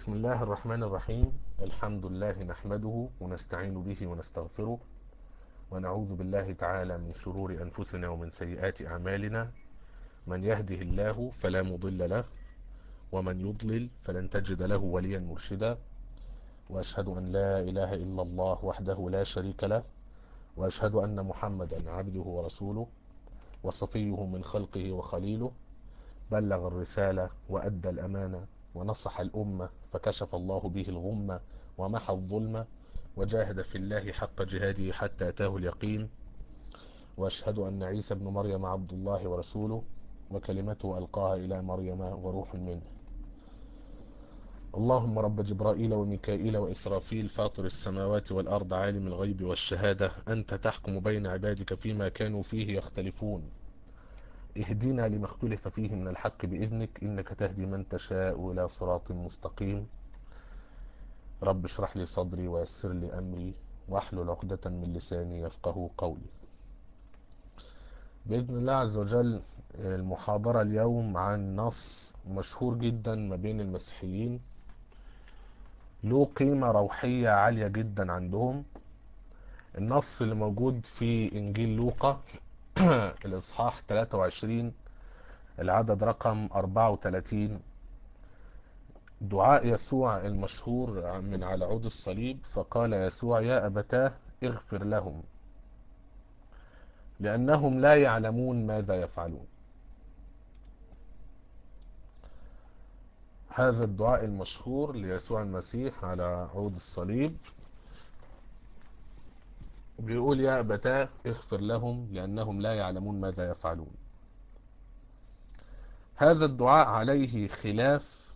بسم الله الرحمن الرحيم الحمد لله نحمده ونستعين به ونستغفره ونعوذ بالله تعالى من شرور أنفسنا ومن سيئات أعمالنا من يهده الله فلا مضل له ومن يضلل فلن تجد له وليا مرشدا وأشهد أن لا إله إلا الله وحده لا شريك له وأشهد أن محمدا عبده ورسوله وصفيه من خلقه وخليله بلغ الرسالة وأدى الأمانة ونصح الأمة فكشف الله به الغمة ومحى الظلمة وجاهد في الله حق جهاده حتى أتاه اليقين وأشهد أن عيسى بن مريم عبد الله ورسوله وكلمته ألقاها إلى مريم وروح منه اللهم رب جبرائيل وميكائيل وإسرافيل فاطر السماوات والأرض عالم الغيب والشهادة أنت تحكم بين عبادك فيما كانوا فيه يختلفون اهدنا لما اختلف فيه من الحق بإذنك إنك تهدي من تشاء إلى صراط مستقيم رب اشرح لي صدري ويسر لي أمري واحلل عقدة من لساني يفقه قولي بإذن الله عز وجل المحاضرة اليوم عن نص مشهور جدا ما بين المسيحيين له قيمة روحية عالية جدا عندهم النص اللي موجود في إنجيل لوقا الإصحاح 23 العدد رقم 34 دعاء يسوع المشهور من على عود الصليب فقال يسوع يا أبتاه اغفر لهم لأنهم لا يعلمون ماذا يفعلون هذا الدعاء المشهور ليسوع المسيح على عود الصليب بيقول يا أبتاه اغفر لهم لأنهم لا يعلمون ماذا يفعلون هذا الدعاء عليه خلاف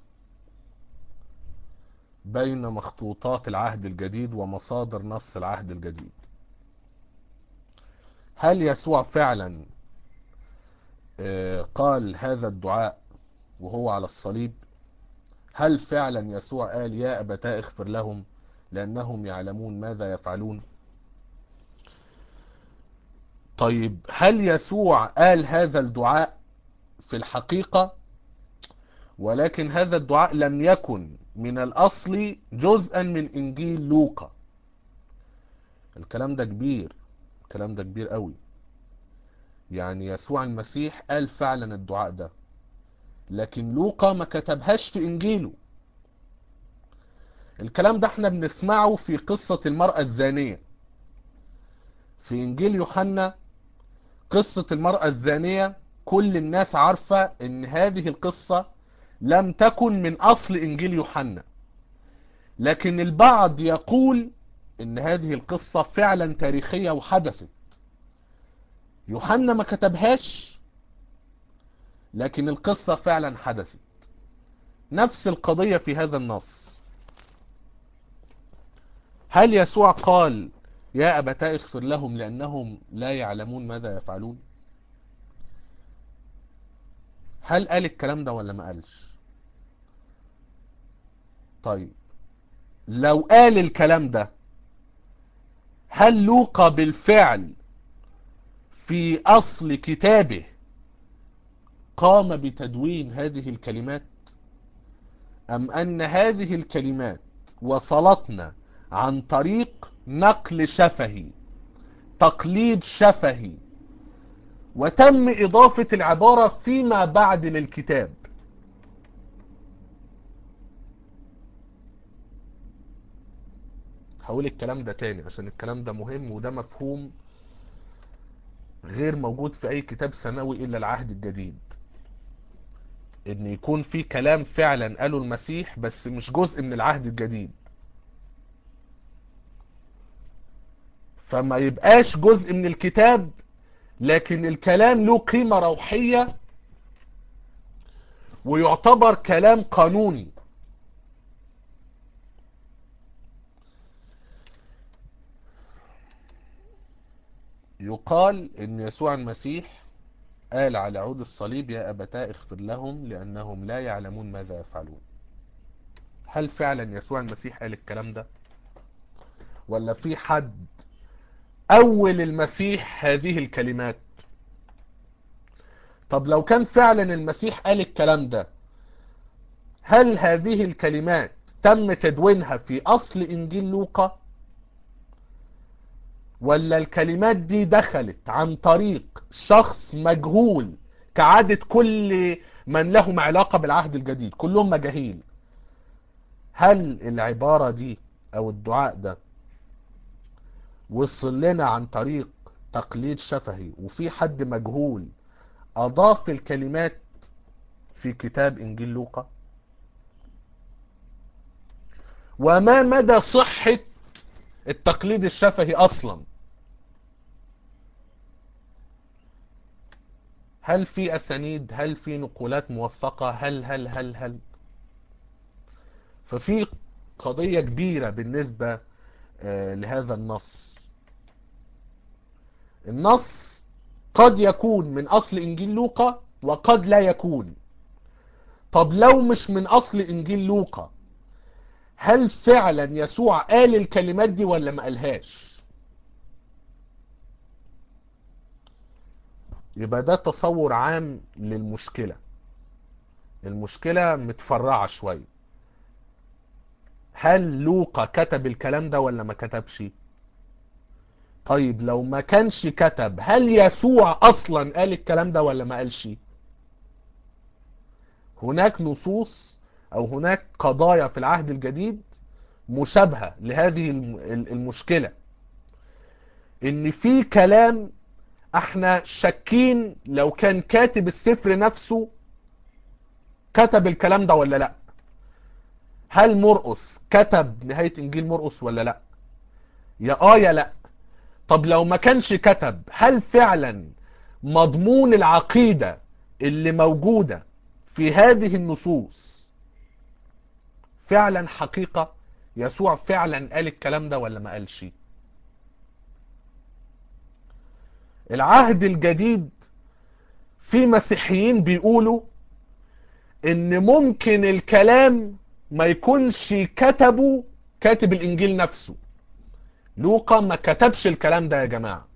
بين مخطوطات العهد الجديد ومصادر نص العهد الجديد هل يسوع فعلا قال هذا الدعاء وهو على الصليب هل فعلا يسوع قال يا أبتاه اغفر لهم لأنهم يعلمون ماذا يفعلون طيب هل يسوع قال هذا الدعاء في الحقيقة ولكن هذا الدعاء لم يكن من الأصل جزءا من إنجيل لوقا الكلام ده كبير الكلام ده كبير قوي يعني يسوع المسيح قال فعلا الدعاء ده لكن لوقا ما كتبهاش في إنجيله الكلام ده احنا بنسمعه في قصة المرأة الزانية في إنجيل يوحنا قصة المرأة الزانية كل الناس عارفة ان هذه القصة لم تكن من اصل انجيل يوحنا لكن البعض يقول ان هذه القصة فعلا تاريخية وحدثت يوحنا ما كتبهاش لكن القصة فعلا حدثت نفس القضية في هذا النص هل يسوع قال يا أبتاه اغفر لهم لأنهم لا يعلمون ماذا يفعلون هل قال الكلام ده ولا ما قالش طيب لو قال الكلام ده هل لوقا بالفعل في أصل كتابه قام بتدوين هذه الكلمات أم أن هذه الكلمات وصلتنا عن طريق نقل شفهي تقليد شفهي وتم إضافة العبارة فيما بعد للكتاب هقول الكلام ده تاني عشان الكلام ده مهم وده مفهوم غير موجود في أي كتاب سماوي إلا العهد الجديد إن يكون في كلام فعلا قاله المسيح بس مش جزء من العهد الجديد فما يبقاش جزء من الكتاب لكن الكلام له قيمة روحية ويعتبر كلام قانوني يقال ان يسوع المسيح قال على عود الصليب يا أبتاه اغفر لهم لأنهم لا يعلمون ماذا يفعلون هل فعلا يسوع المسيح قال الكلام ده ولا في حد أول المسيح هذه الكلمات طب لو كان فعلا المسيح قال الكلام ده هل هذه الكلمات تم تدوينها في أصل إنجيل لوقا ولا الكلمات دي دخلت عن طريق شخص مجهول كعادة كل من لهم علاقة بالعهد الجديد كلهم مجاهيل هل العبارة دي أو الدعاء ده وصل لنا عن طريق تقليد شفهي وفي حد مجهول أضاف الكلمات في كتاب إنجيل لوقا وما مدى صحة التقليد الشفهي أصلا هل في أسانيد هل في نقولات موثقة هل هل هل هل ففي قضية كبيرة بالنسبة لهذا النص النص قد يكون من أصل إنجيل لوقا وقد لا يكون طب لو مش من أصل إنجيل لوقا هل فعلا يسوع قال الكلمات دي ولا ما قالهاش يبقى ده تصور عام للمشكلة المشكلة متفرعة شوية هل لوقا كتب الكلام ده ولا ما كتبش طيب لو ما كانش كتب هل يسوع اصلا قال الكلام ده ولا ما قالش هناك نصوص او هناك قضايا في العهد الجديد مشابهة لهذه المشكلة ان في كلام احنا شاكين لو كان كاتب السفر نفسه كتب الكلام ده ولا لا هل مرقس كتب نهاية انجيل مرقس ولا لا يا اه يا لا طب لو ما كانش كتب هل فعلا مضمون العقيدة اللي موجودة في هذه النصوص فعلا حقيقة يسوع فعلا قال الكلام ده ولا ما قالش العهد الجديد في مسيحيين بيقولوا ان ممكن الكلام ما يكونش كتبه كاتب الانجيل نفسه لوقا ما كتبش الكلام ده يا جماعة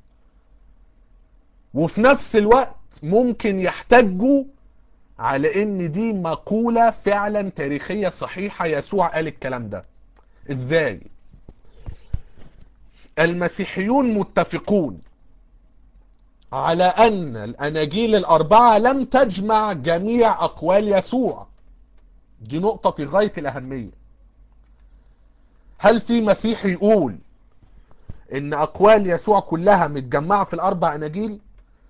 وفي نفس الوقت ممكن يحتجوا على ان دي مقولة فعلا تاريخية صحيحة يسوع قال الكلام ده ازاي المسيحيون متفقون على ان الاناجيل الاربعة لم تجمع جميع اقوال يسوع دي نقطة في غاية الاهمية هل في مسيحي يقول ان اقوال يسوع كلها متجمعة في الاربع اناجيل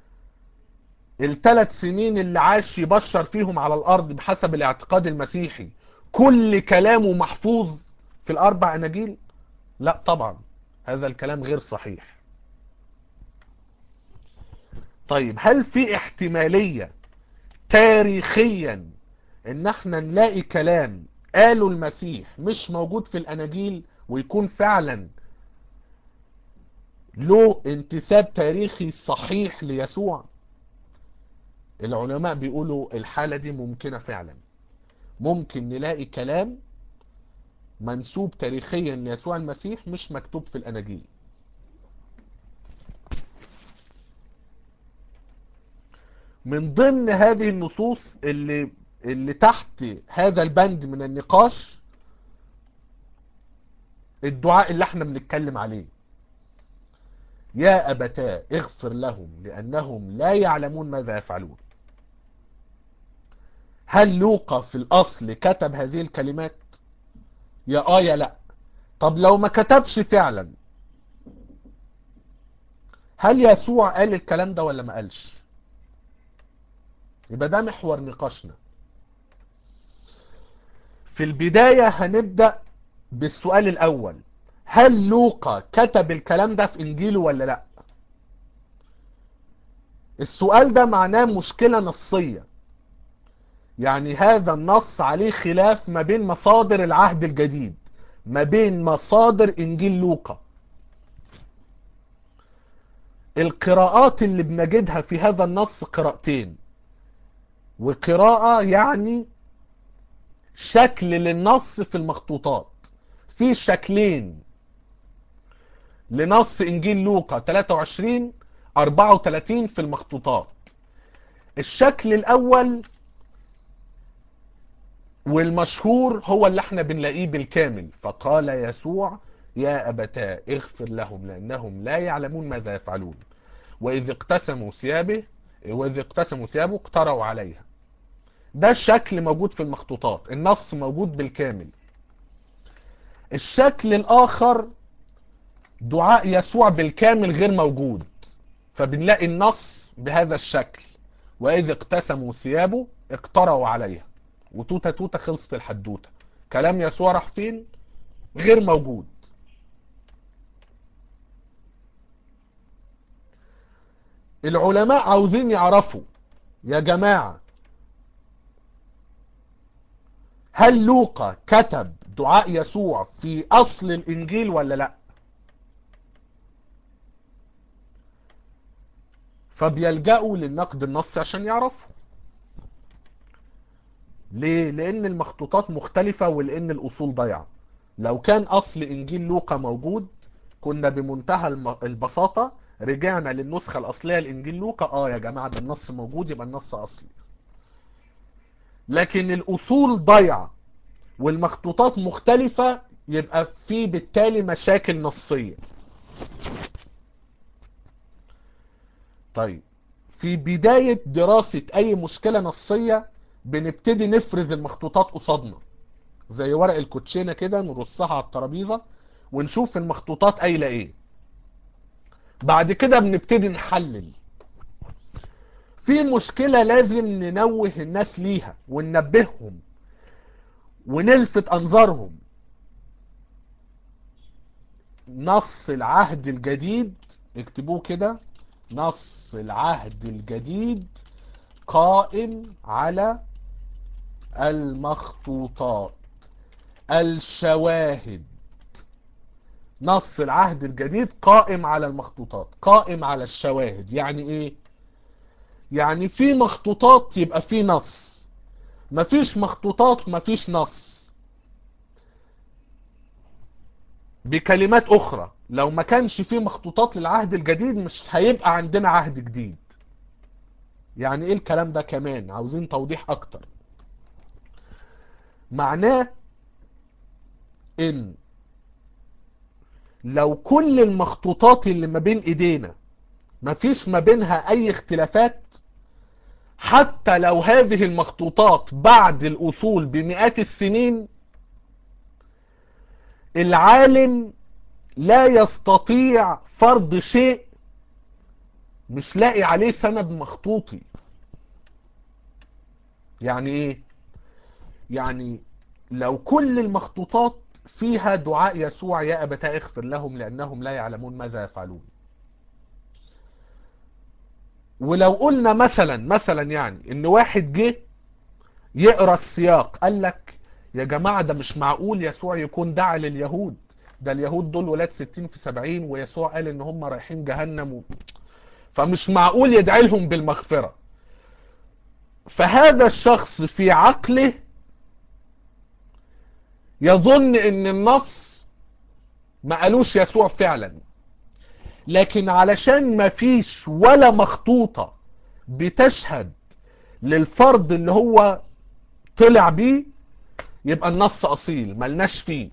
الثلاث سنين اللي عاش يبشر فيهم على الارض بحسب الاعتقاد المسيحي كل كلامه محفوظ في الاربع اناجيل لا طبعا هذا الكلام غير صحيح طيب هل في احتمالية تاريخيا ان احنا نلاقي كلام قاله المسيح مش موجود في الاناجيل ويكون فعلا له انتساب تاريخي صحيح ليسوع العلماء بيقولوا الحالة دي ممكنة فعلا ممكن نلاقي كلام منسوب تاريخيا ليسوع المسيح مش مكتوب في الاناجيل من ضمن هذه النصوص اللي اللي تحت هذا البند من النقاش الدعاء اللي احنا بنتكلم عليه يا أبتاه اغفر لهم لأنهم لا يعلمون ماذا يفعلون هل لوقا في الأصل كتب هذه الكلمات يا آه يا لا طب لو ما كتبش فعلا هل يسوع قال الكلام ده ولا ما قالش يبقى ده محور نقاشنا في البداية هنبدأ بالسؤال الأول هل لوقا كتب الكلام ده في إنجيله ولا لا السؤال ده معناه مشكلة نصية يعني هذا النص عليه خلاف ما بين مصادر العهد الجديد ما بين مصادر إنجيل لوقا القراءات اللي بنجدها في هذا النص قراءتين وقراءة يعني شكل للنص في المخطوطات في شكلين لنص انجيل لوقا 23 34 في المخطوطات الشكل الاول والمشهور هو اللي احنا بنلاقيه بالكامل فقال يسوع يا أبتاه اغفر لهم لأنهم لا يعلمون ماذا يفعلون وإذ اقتسموا ثيابه وإذ اقتسموا ثيابه اقتروا عليها ده الشكل موجود في المخطوطات النص موجود بالكامل الشكل الآخر دعاء يسوع بالكامل غير موجود فبنلاقي النص بهذا الشكل وإذ اقتسموا ثيابه اقتروا عليها وتوتة توتة خلصت الحدوتة كلام يسوع راح فين غير موجود العلماء عاوزين يعرفوا يا جماعة هل لوقا كتب دعاء يسوع في أصل الإنجيل ولا لا فبيلجأوا للنقد النصي عشان يعرفوا ليه؟ لأن المخطوطات مختلفة ولأن الأصول ضيعة لو كان أصل إنجيل لوقا موجود كنا بمنتهى البساطة رجعنا للنسخة الأصلية لإنجيل لوقا آه يا جماعة ده النص موجود يبقى النص أصلي لكن الأصول ضيعة والمخطوطات مختلفة يبقى في بالتالي مشاكل نصية طيب في بداية دراسة أي مشكلة نصية بنبتدي نفرز المخطوطات قصادنا زي ورق الكوتشينة كده نرصها على الترابيزة ونشوف المخطوطات قايلة ايه بعد كده بنبتدي نحلل في مشكلة لازم ننوه الناس ليها وننبههم ونلفت انظارهم نص العهد الجديد اكتبوه كده نص العهد الجديد قائم على المخطوطات الشواهد نص العهد الجديد قائم على المخطوطات قائم على الشواهد يعني ايه يعني في مخطوطات يبقى في نص مفيش مخطوطات مفيش نص بكلمات اخرى لو ما كانش في مخطوطات للعهد الجديد مش هيبقى عندنا عهد جديد يعني ايه الكلام ده كمان عاوزين توضيح اكتر معناه ان لو كل المخطوطات اللي ما بين ايدينا مفيش ما بينها اي اختلافات حتى لو هذه المخطوطات بعد الاصول بمئات السنين العالم لا يستطيع فرض شيء مش لاقي عليه سند مخطوطي يعني ايه يعني لو كل المخطوطات فيها دعاء يسوع يا أبتاه اغفر لهم لأنهم لا يعلمون ماذا يفعلون ولو قلنا مثلا مثلا يعني ان واحد جه يقرا السياق قال لك يا جماعة ده مش معقول يسوع يكون دعا لليهود ده اليهود دول ولاد 60 في 70 ويسوع قال ان هم رايحين جهنم و... فمش معقول يدعي لهم بالمغفرة فهذا الشخص في عقله يظن ان النص ما قالوش يسوع فعلا لكن علشان ما فيش ولا مخطوطة بتشهد للفرض اللي هو طلع بيه يبقى النص اصيل ملناش فيه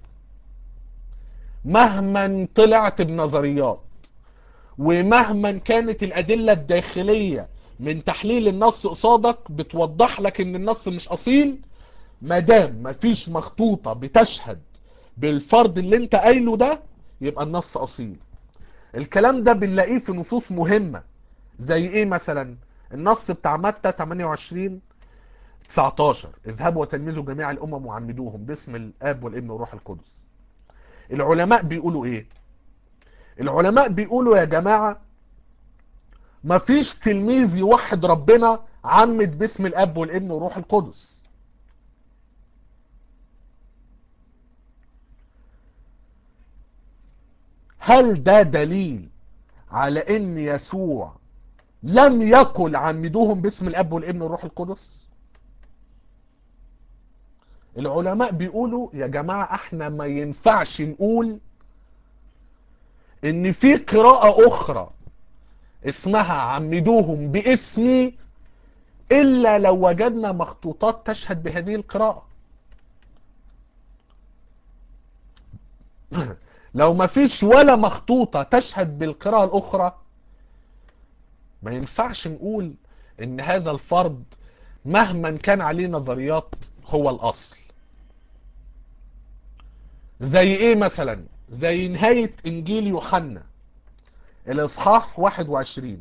مهما طلعت بنظريات ومهما كانت الادلة الداخلية من تحليل النص قصادك بتوضح لك ان النص مش اصيل مادام مفيش مخطوطة بتشهد بالفرض اللي انت قايله ده يبقى النص اصيل الكلام ده بنلاقيه في نصوص مهمة زي ايه مثلا النص بتاع متى 28 19 اذهبوا وتلمذوا جميع الامم وعمدوهم باسم الاب والابن والروح القدس العلماء بيقولوا ايه العلماء بيقولوا يا جماعة مفيش تلميذ يوحد ربنا عمد باسم الاب والابن والروح القدس هل ده دليل على ان يسوع لم يقل عمدوهم باسم الاب والابن والروح القدس العلماء بيقولوا يا جماعة احنا ما ينفعش نقول ان في قراءة اخرى اسمها عمدوهم باسمي الا لو وجدنا مخطوطات تشهد بهذه القراءة لو ما فيش ولا مخطوطة تشهد بالقراءة الأخرى ما ينفعش نقول ان هذا الفرض مهما كان عليه نظريات هو الأصل زي ايه مثلا زي نهاية انجيل يوحنا الاصحاح 21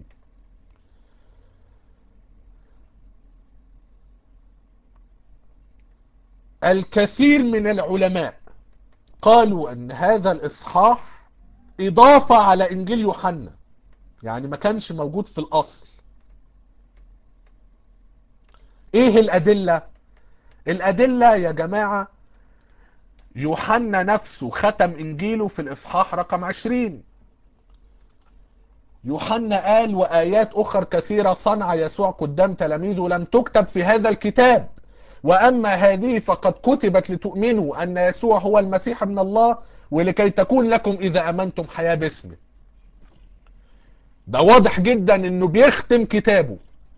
الكثير من العلماء قالوا ان هذا الاصحاح اضافة على انجيل يوحنا يعني ما كانش موجود في الاصل ايه الادلة الادلة يا جماعة يوحنا نفسه ختم انجيله في الاصحاح رقم 20 يوحنا قال وايات اخر كثيرة صنع يسوع قدام تلاميذه لم تكتب في هذا الكتاب واما هذه فقد كتبت لتؤمنوا ان يسوع هو المسيح ابن الله ولكي تكون لكم اذا امنتم حياة باسمه ده واضح جدا انه بيختم كتابه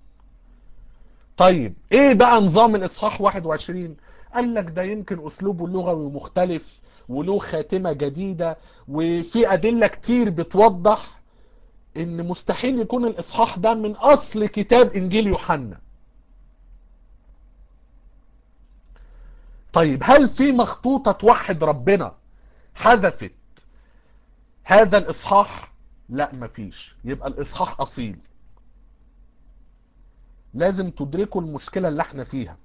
طيب ايه بقى نظام الاصحاح 21 قال لك ده يمكن اسلوبه اللغوي مختلف وله خاتمة جديدة وفي ادلة كتير بتوضح ان مستحيل يكون الاصحاح ده من اصل كتاب انجيل يوحنا طيب هل في مخطوطة توحد ربنا حذفت هذا الاصحاح لا مفيش يبقى الاصحاح اصيل لازم تدركوا المشكلة اللي احنا فيها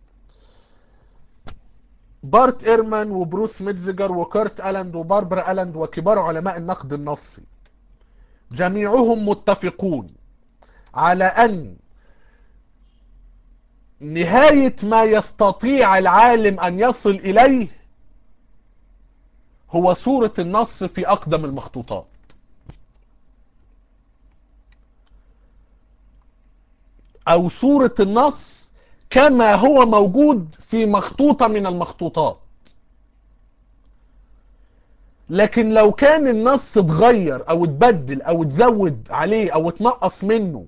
بارت ايرمان وبروس ميتزجر وكارت الاند وباربرا الاند وكبار علماء النقد النصي جميعهم متفقون على ان نهاية ما يستطيع العالم ان يصل اليه هو صورة النص في اقدم المخطوطات او صورة النص كما هو موجود في مخطوطة من المخطوطات لكن لو كان النص اتغير او اتبدل او اتزود عليه او اتنقص منه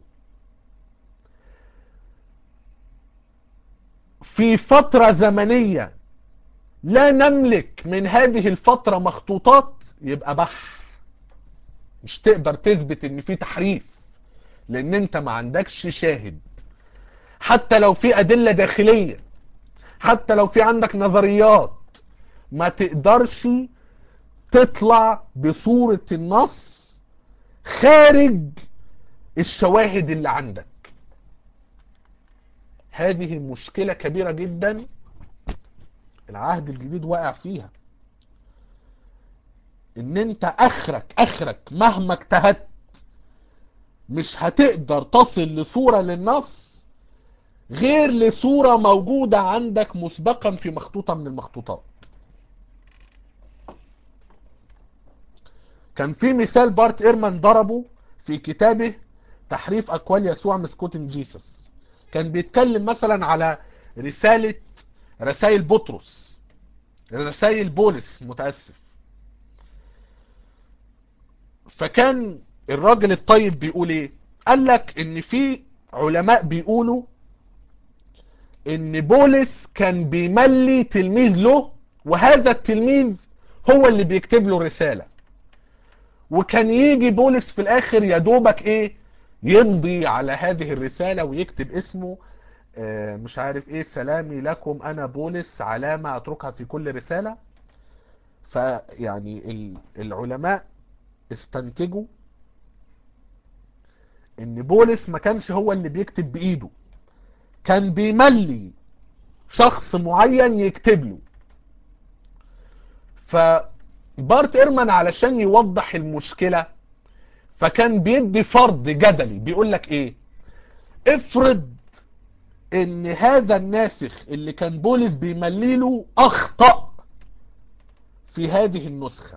في فترة زمنية لا نملك من هذه الفترة مخطوطات يبقى بح مش تقدر تثبت ان في تحريف لان انت ما عندكش شاهد حتى لو في ادلة داخلية حتى لو في عندك نظريات ما تقدرش تطلع بصورة النص خارج الشواهد اللي عندك هذه مشكلة كبيرة جدا العهد الجديد واقع فيها ان انت اخرك اخرك مهما اجتهدت مش هتقدر تصل لصورة للنص غير لصورة موجودة عندك مسبقا في مخطوطة من المخطوطات كان في مثال بارت ايرمان ضربه في كتابه تحريف اقوال يسوع مسكوتن جيسس كان بيتكلم مثلا على رسالة رسائل بطرس رسائل بولس متأسف فكان الراجل الطيب بيقول ايه قال لك ان في علماء بيقولوا ان بولس كان بيملي تلميذ له وهذا التلميذ هو اللي بيكتب له رسالة وكان يجي بولس في الاخر يدوبك ايه يمضي على هذه الرسالة ويكتب اسمه آه مش عارف ايه سلامي لكم انا بولس علامة اتركها في كل رسالة فيعني العلماء استنتجوا ان بولس ما كانش هو اللي بيكتب بايده كان بيملي شخص معين يكتب له فبارت ايرمان علشان يوضح المشكلة فكان بيدي فرض جدلي بيقول لك ايه افرض ان هذا الناسخ اللي كان بولس بيملي له اخطأ في هذه النسخة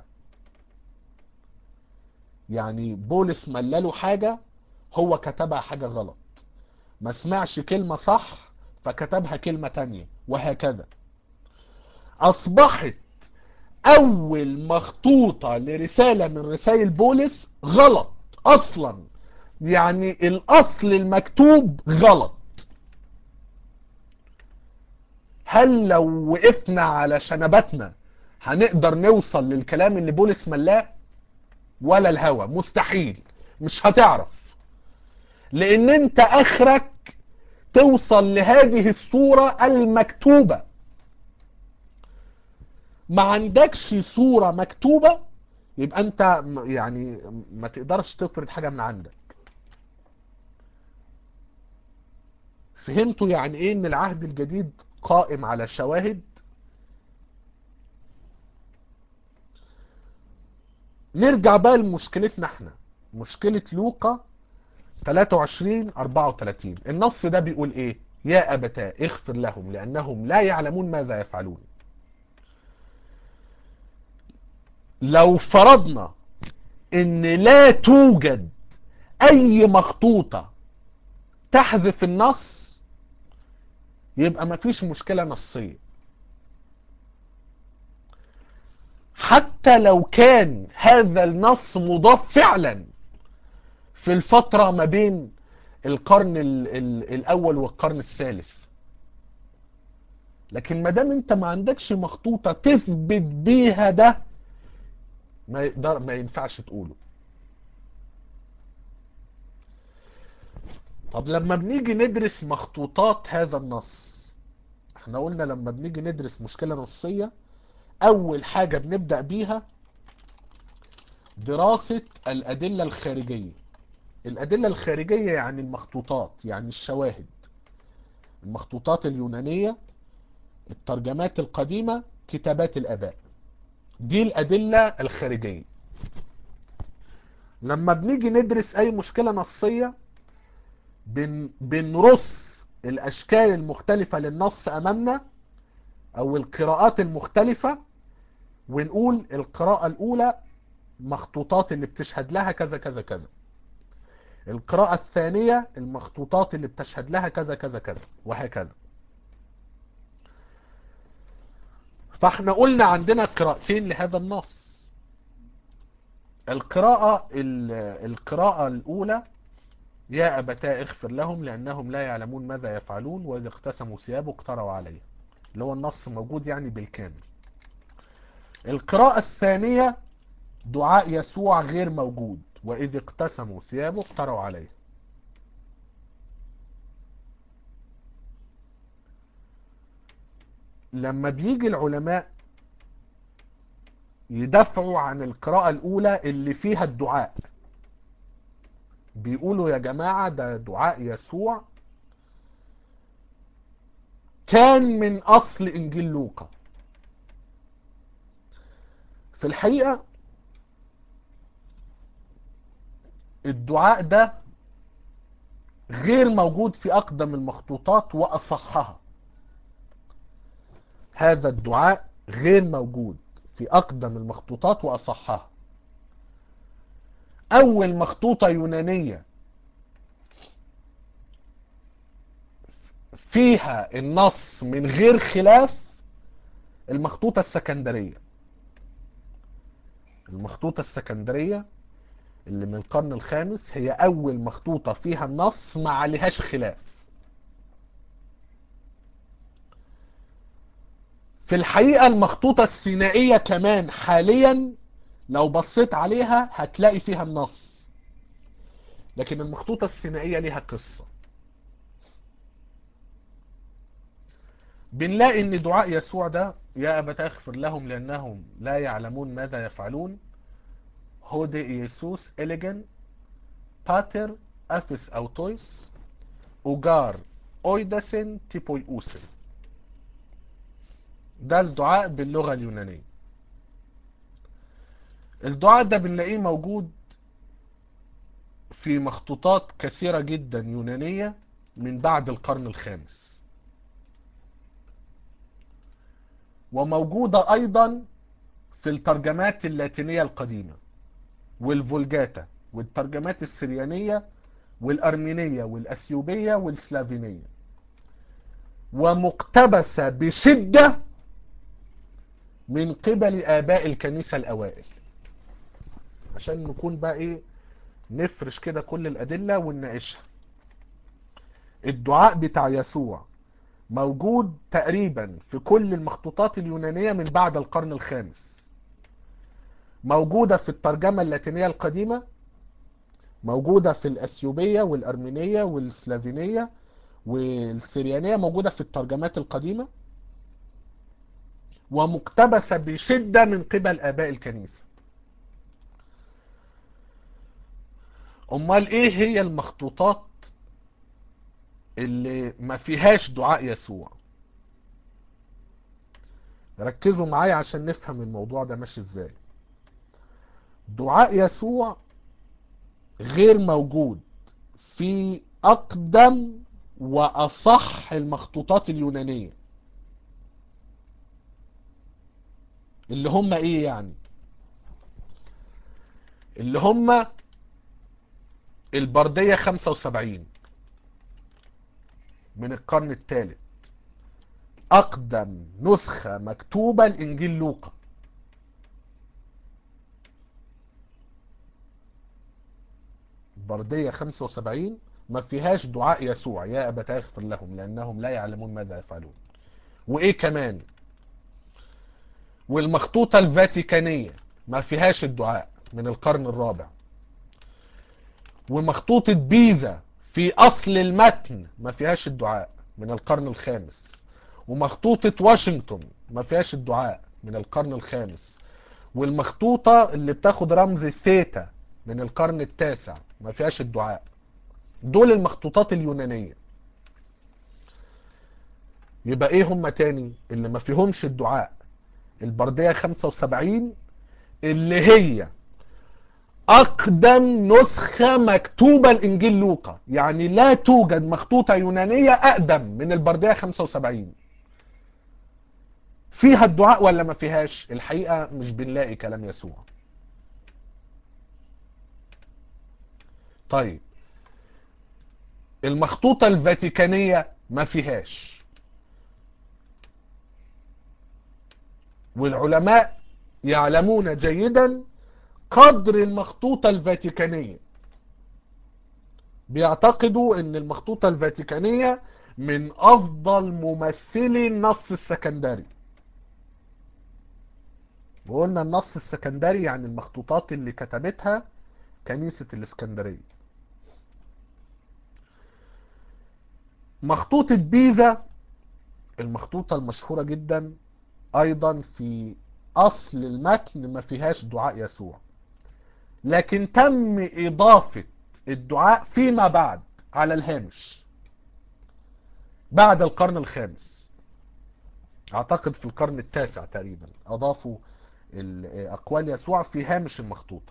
يعني بولس ملله حاجة هو كتبها حاجة غلط ما سمعش كلمة صح فكتبها كلمة تانية وهكذا اصبحت اول مخطوطة لرسالة من رسائل بولس غلط اصلا يعني الاصل المكتوب غلط هل لو وقفنا على شنباتنا هنقدر نوصل للكلام اللي بولس ملاه ولا الهوى مستحيل مش هتعرف لان انت اخرك توصل لهذه الصورة المكتوبة ما عندكش صورة مكتوبة يبقى انت يعني ما تقدرش تفرض حاجة من عندك فهمتوا يعني ايه ان العهد الجديد قائم على شواهد نرجع بقى لمشكلتنا احنا مشكلة لوقا 23 34 النص ده بيقول ايه يا ابتاه اغفر لهم لانهم لا يعلمون ماذا يفعلون لو فرضنا ان لا توجد اي مخطوطة تحذف النص يبقى مفيش مشكلة نصية حتى لو كان هذا النص مضاف فعلا في الفترة ما بين القرن ال ال الأول والقرن الثالث لكن ما دام انت ما عندكش مخطوطة تثبت بيها ده ما يقدر ما ينفعش تقوله طب لما بنيجي ندرس مخطوطات هذا النص احنا قلنا لما بنيجي ندرس مشكلة نصية اول حاجة بنبدأ بيها دراسة الادلة الخارجية الادلة الخارجية يعني المخطوطات يعني الشواهد المخطوطات اليونانية الترجمات القديمة كتابات الاباء دي الادلة الخارجية لما بنيجي ندرس اي مشكلة نصية بن بنرص الاشكال المختلفة للنص امامنا او القراءات المختلفة ونقول القراءة الاولى مخطوطات اللي بتشهد لها كذا كذا كذا القراءة الثانية المخطوطات اللي بتشهد لها كذا كذا كذا وهكذا فاحنا قلنا عندنا قراءتين لهذا النص القراءة القراءة الأولى يا أبتاه اغفر لهم لأنهم لا يعلمون ماذا يفعلون وإذا اقتسموا ثيابه اقتروا عليه اللي هو النص موجود يعني بالكامل القراءة الثانية دعاء يسوع غير موجود وإذ اقتسموا ثيابه اقتروا عليه لما بيجي العلماء يدافعوا عن القراءة الأولى اللي فيها الدعاء بيقولوا يا جماعة ده دعاء يسوع كان من أصل إنجيل لوقا في الحقيقة الدعاء ده غير موجود في أقدم المخطوطات وأصحها هذا الدعاء غير موجود في أقدم المخطوطات وأصحها أول مخطوطة يونانية فيها النص من غير خلاف المخطوطة السكندرية المخطوطة السكندرية اللي من القرن الخامس هي أول مخطوطة فيها النص ما عليهاش خلاف في الحقيقة المخطوطة السينائية كمان حاليا لو بصيت عليها هتلاقي فيها النص لكن المخطوطة السينائية ليها قصة بنلاقي ان دعاء يسوع ده يا أبت اغفر لهم لأنهم لا يعلمون ماذا يفعلون هودي إيسوس إليجن باتر أفس أوتويس أوجار أويداسن تيبوي أوسن ده الدعاء باللغة اليونانية الدعاء ده بنلاقيه موجود في مخطوطات كثيرة جدا يونانية من بعد القرن الخامس وموجودة أيضا في الترجمات اللاتينية القديمة والفولجاتا والترجمات السريانية والأرمينية والأثيوبية والسلافينية ومقتبسة بشدة من قبل آباء الكنيسة الأوائل عشان نكون بقى إيه نفرش كده كل الأدلة ونناقشها الدعاء بتاع يسوع موجود تقريبا في كل المخطوطات اليونانية من بعد القرن الخامس موجودة في الترجمة اللاتينية القديمة موجودة في الأثيوبية والأرمينية والسلافينية والسريانية موجودة في الترجمات القديمة ومقتبسة بشدة من قبل آباء الكنيسة أمال إيه هي المخطوطات اللي ما فيهاش دعاء يسوع ركزوا معايا عشان نفهم الموضوع ده ماشي ازاي دعاء يسوع غير موجود في أقدم وأصح المخطوطات اليونانية اللي هم ايه يعني اللي هم البردية 75 من القرن الثالث أقدم نسخة مكتوبة لإنجيل لوقا بردية 75 ما فيهاش دعاء يسوع يا أبتاه اغفر لهم لأنهم لا يعلمون ماذا يفعلون وإيه كمان والمخطوطة الفاتيكانية ما فيهاش الدعاء من القرن الرابع ومخطوطة بيزا في أصل المتن ما فيهاش الدعاء من القرن الخامس ومخطوطة واشنطن ما فيهاش الدعاء من القرن الخامس والمخطوطة اللي بتاخد رمز ثيتا من القرن التاسع ما فيهاش الدعاء دول المخطوطات اليونانية يبقى ايه هم تاني اللي ما فيهمش الدعاء البردية 75 اللي هي أقدم نسخة مكتوبة الإنجيل لوقا يعني لا توجد مخطوطة يونانية أقدم من البردية 75 فيها الدعاء ولا ما فيهاش الحقيقة مش بنلاقي كلام يسوع طيب المخطوطة الفاتيكانية ما فيهاش والعلماء يعلمون جيدا قدر المخطوطة الفاتيكانية بيعتقدوا ان المخطوطة الفاتيكانية من افضل ممثلي النص السكندري وقلنا النص السكندري يعني المخطوطات اللي كتبتها كنيسة الاسكندرية مخطوطة بيزا المخطوطة المشهورة جدا ايضا في اصل المتن ما فيهاش دعاء يسوع لكن تم اضافة الدعاء فيما بعد على الهامش بعد القرن الخامس اعتقد في القرن التاسع تقريبا اضافوا اقوال يسوع في هامش المخطوطة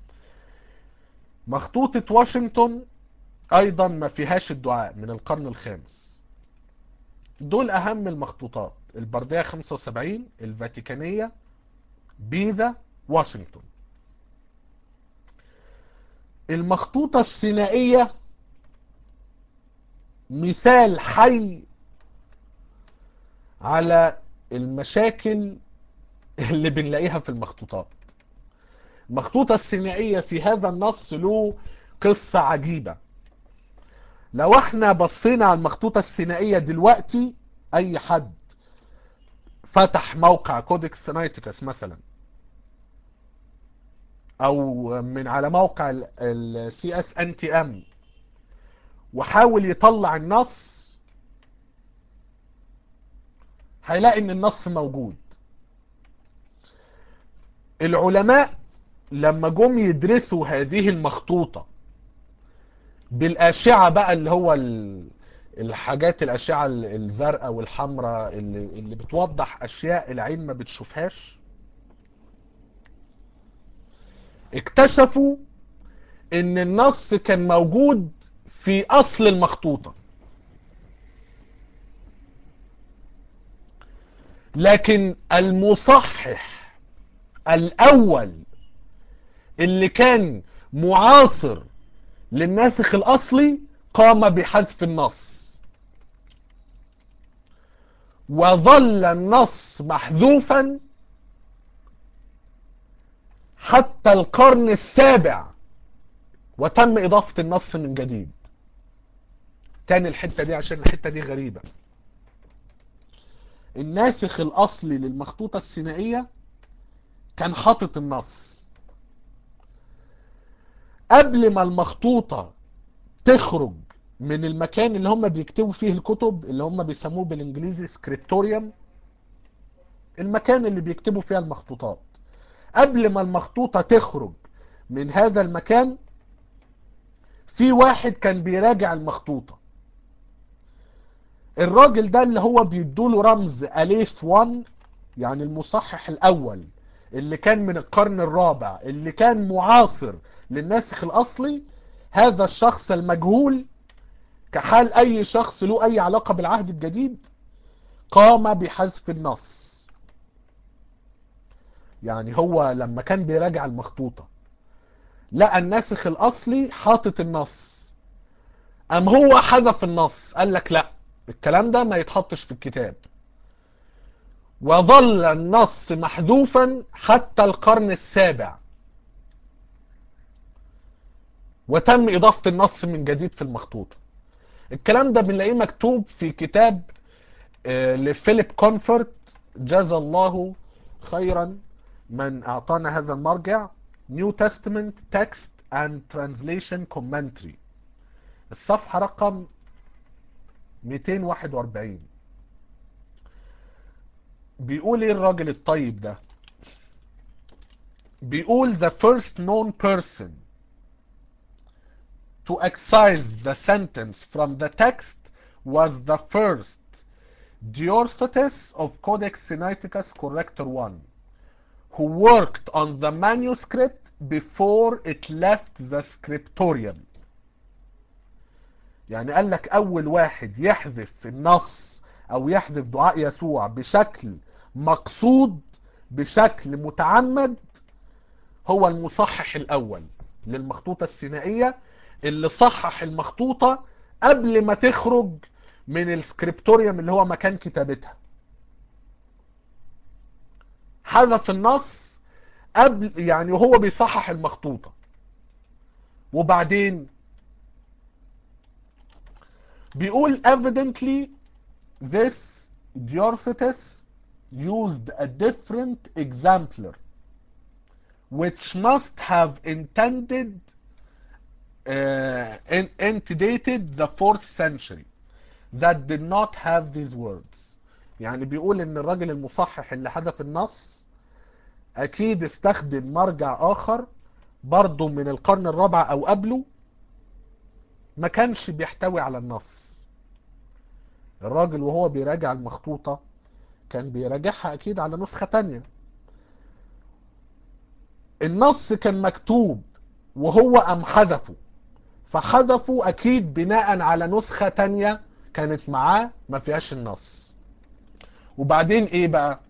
مخطوطة واشنطن ايضا ما فيهاش الدعاء من القرن الخامس دول اهم المخطوطات البردية 75 الفاتيكانية بيزا واشنطن المخطوطة السينائية مثال حي على المشاكل اللي بنلاقيها في المخطوطات المخطوطة السينائية في هذا النص له قصة عجيبة لو احنا بصينا على المخطوطة السينائية دلوقتي اي حد فتح موقع كودكس نايتيكس مثلا او من على موقع السي اس ان تي ام وحاول يطلع النص هيلاقي ان النص موجود العلماء لما جم يدرسوا هذه المخطوطة بالاشعة بقى اللي هو الحاجات الاشعة الزرقاء والحمراء اللي, اللي بتوضح اشياء العين ما بتشوفهاش اكتشفوا ان النص كان موجود في اصل المخطوطة لكن المصحح الاول اللي كان معاصر للناسخ الاصلي قام بحذف النص وظل النص محذوفا حتى القرن السابع وتم إضافة النص من جديد تاني الحتة دي عشان الحتة دي غريبة الناسخ الاصلي للمخطوطة السينائية كان حاطط النص قبل ما المخطوطة تخرج من المكان اللي هم بيكتبوا فيه الكتب اللي هم بيسموه بالانجليزي سكريبتوريوم المكان اللي بيكتبوا فيها المخطوطات قبل ما المخطوطة تخرج من هذا المكان في واحد كان بيراجع المخطوطة الراجل ده اللي هو بيدوله رمز أليف 1 يعني المصحح الأول اللي كان من القرن الرابع اللي كان معاصر للناسخ الأصلي هذا الشخص المجهول كحال أي شخص له أي علاقة بالعهد الجديد قام بحذف النص يعني هو لما كان بيراجع المخطوطة لقى الناسخ الأصلي حاطط النص أم هو حذف النص قال لك لا الكلام ده ما يتحطش في الكتاب وظل النص محذوفا حتى القرن السابع وتم إضافة النص من جديد في المخطوطة الكلام ده بنلاقيه مكتوب في كتاب لفيليب كونفورت جزا الله خيرا من أعطانا هذا المرجع New Testament Text and Translation Commentary الصفحة رقم 241 بيقول ايه الراجل الطيب ده بيقول the first known person to excise the sentence from the text was the first Diorcetes of Codex Sinaiticus Corrector 1 who worked on the manuscript before it left the scriptorium يعني قال لك اول واحد يحذف النص او يحذف دعاء يسوع بشكل مقصود بشكل متعمد هو المصحح الاول للمخطوطة السينائية اللي صحح المخطوطة قبل ما تخرج من السكريبتوريوم اللي هو مكان كتابتها حذف النص قبل يعني وهو بيصحح المخطوطة وبعدين بيقول evidently this Diorcetes used a different exemplar which must have intended uh, antedated the 4th century that did not have these words يعني بيقول ان الراجل المصحح اللي حذف النص اكيد استخدم مرجع اخر برضه من القرن الرابع او قبله ما كانش بيحتوي على النص الراجل وهو بيراجع المخطوطة كان بيراجعها اكيد على نسخة تانية النص كان مكتوب وهو ام حذفه فحذفه اكيد بناء على نسخة تانية كانت معاه ما فيهاش النص وبعدين ايه بقى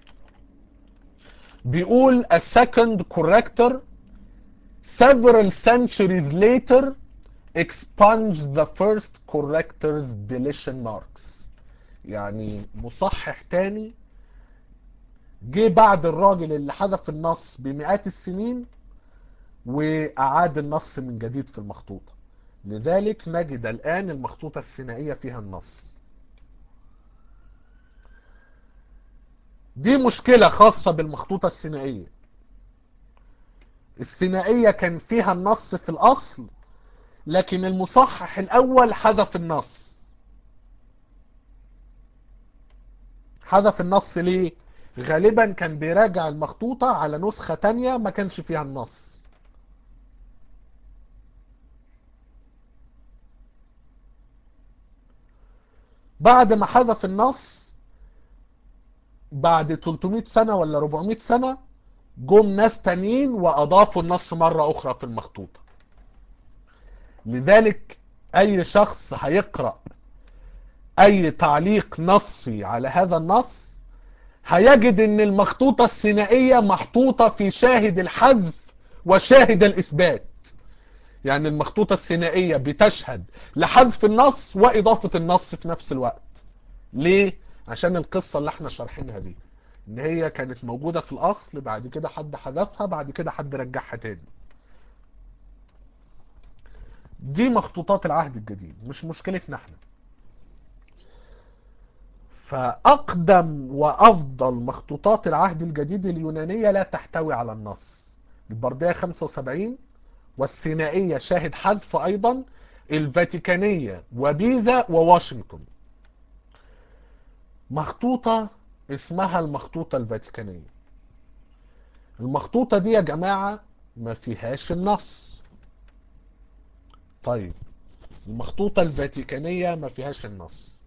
بيقول a second corrector several centuries later expunged the first corrector's deletion marks يعني مصحح تاني جه بعد الراجل اللي حذف النص بمئات السنين وأعاد النص من جديد في المخطوطة لذلك نجد الآن المخطوطة السينائية فيها النص دي مشكلة خاصة بالمخطوطة السينائية السينائية كان فيها النص في الأصل لكن المصحح الأول حذف النص حذف النص ليه؟ غالبا كان بيراجع المخطوطة على نسخة تانية ما كانش فيها النص بعد ما حذف النص بعد 300 سنة ولا 400 سنة جم ناس تانيين وأضافوا النص مرة أخرى في المخطوطة لذلك أي شخص هيقرأ أي تعليق نصي على هذا النص هيجد ان المخطوطة السينائية محطوطة في شاهد الحذف وشاهد الإثبات يعني المخطوطة السينائية بتشهد لحذف النص وإضافة النص في نفس الوقت ليه؟ عشان القصة اللي احنا شارحينها دي ان هي كانت موجودة في الأصل بعد كده حد حذفها بعد كده حد رجعها تاني دي مخطوطات العهد الجديد مش مشكلتنا احنا فأقدم وأفضل مخطوطات العهد الجديد اليونانية لا تحتوي على النص البردية 75 والسينائية شاهد حذف أيضا الفاتيكانية وبيزا وواشنطن مخطوطة اسمها المخطوطة الفاتيكانية المخطوطة دي يا جماعة ما فيهاش النص طيب المخطوطة الفاتيكانية ما فيهاش النص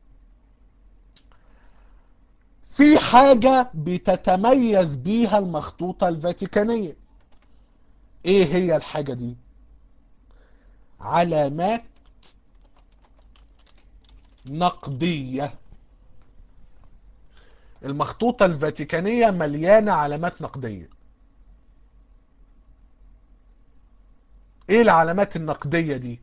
في حاجة بتتميز بيها المخطوطة الفاتيكانية ايه هي الحاجة دي علامات نقدية المخطوطة الفاتيكانية مليانة علامات نقدية ايه العلامات النقدية دي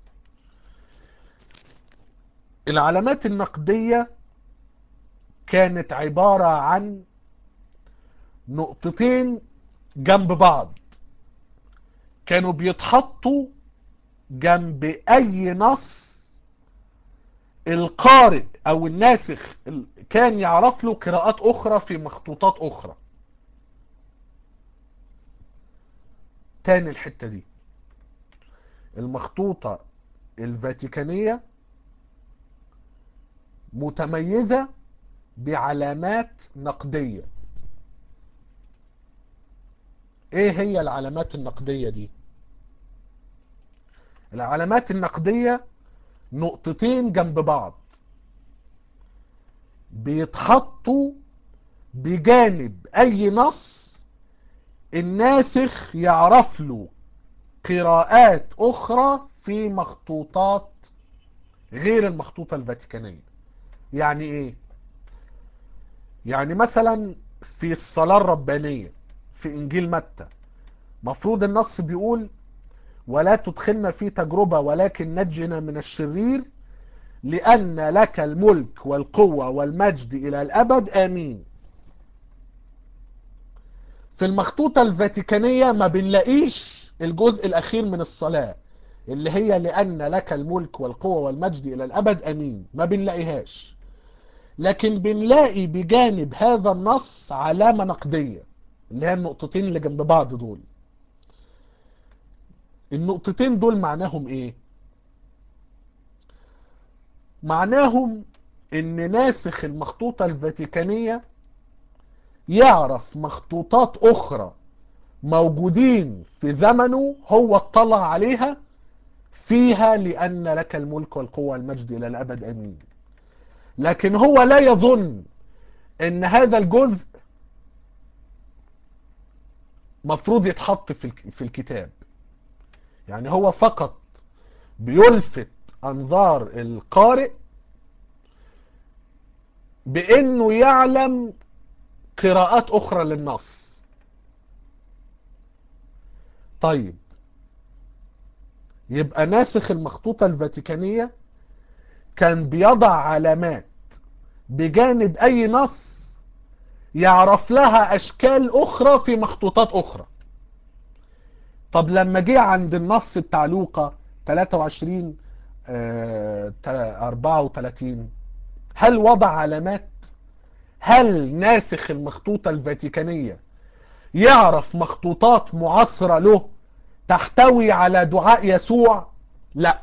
العلامات النقدية كانت عبارة عن نقطتين جنب بعض كانوا بيتحطوا جنب اي نص القارئ او الناسخ كان يعرف له قراءات اخرى في مخطوطات اخرى تاني الحتة دي المخطوطة الفاتيكانية متميزة بعلامات نقدية ايه هي العلامات النقدية دي العلامات النقدية نقطتين جنب بعض بيتحطوا بجانب اي نص الناسخ يعرف له قراءات اخرى في مخطوطات غير المخطوطة الفاتيكانية يعني ايه يعني مثلا في الصلاة الربانية في انجيل متى مفروض النص بيقول ولا تدخلنا في تجربة ولكن نجنا من الشرير لأن لك الملك والقوة والمجد إلى الأبد آمين في المخطوطة الفاتيكانية ما بنلاقيش الجزء الأخير من الصلاة اللي هي لأن لك الملك والقوة والمجد إلى الأبد آمين ما بنلاقيهاش لكن بنلاقي بجانب هذا النص علامة نقدية اللي هي النقطتين اللي جنب بعض دول النقطتين دول معناهم ايه معناهم ان ناسخ المخطوطة الفاتيكانية يعرف مخطوطات اخرى موجودين في زمنه هو اطلع عليها فيها لان لك الملك والقوة والمجد الى الابد امين لكن هو لا يظن ان هذا الجزء مفروض يتحط في الكتاب يعني هو فقط بيلفت انظار القارئ بانه يعلم قراءات اخرى للنص طيب يبقى ناسخ المخطوطة الفاتيكانية كان بيضع علامات بجانب اي نص يعرف لها اشكال اخرى في مخطوطات اخرى طب لما جه عند النص بتاع لوقا 23 آه 34 هل وضع علامات هل ناسخ المخطوطة الفاتيكانية يعرف مخطوطات معاصرة له تحتوي على دعاء يسوع لا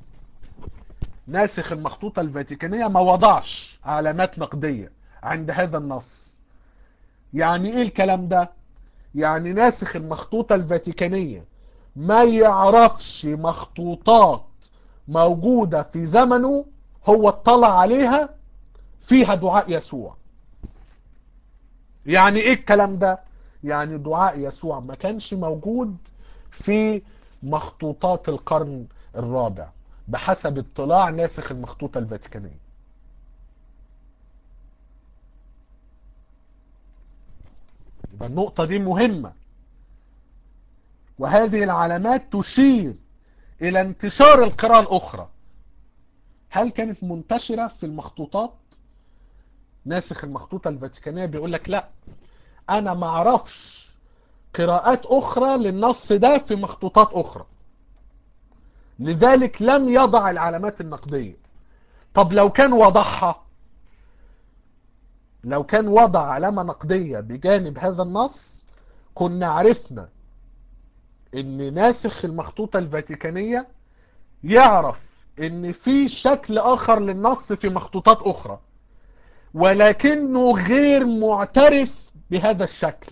ناسخ المخطوطة الفاتيكانية ما وضعش علامات نقدية عند هذا النص يعني ايه الكلام ده يعني ناسخ المخطوطة الفاتيكانية ما يعرفش مخطوطات موجودة في زمنه هو اطلع عليها فيها دعاء يسوع يعني ايه الكلام ده يعني دعاء يسوع ما كانش موجود في مخطوطات القرن الرابع بحسب اطلاع ناسخ المخطوطة الفاتيكانية يبقى النقطة دي مهمة وهذه العلامات تشير إلى انتشار القراءة الأخرى هل كانت منتشرة في المخطوطات ناسخ المخطوطة الفاتيكانية بيقول لك لا أنا ما أعرفش قراءات أخرى للنص ده في مخطوطات أخرى لذلك لم يضع العلامات النقدية طب لو كان وضعها لو كان وضع علامة نقدية بجانب هذا النص كنا عرفنا ان ناسخ المخطوطة الفاتيكانية يعرف ان في شكل اخر للنص في مخطوطات اخرى ولكنه غير معترف بهذا الشكل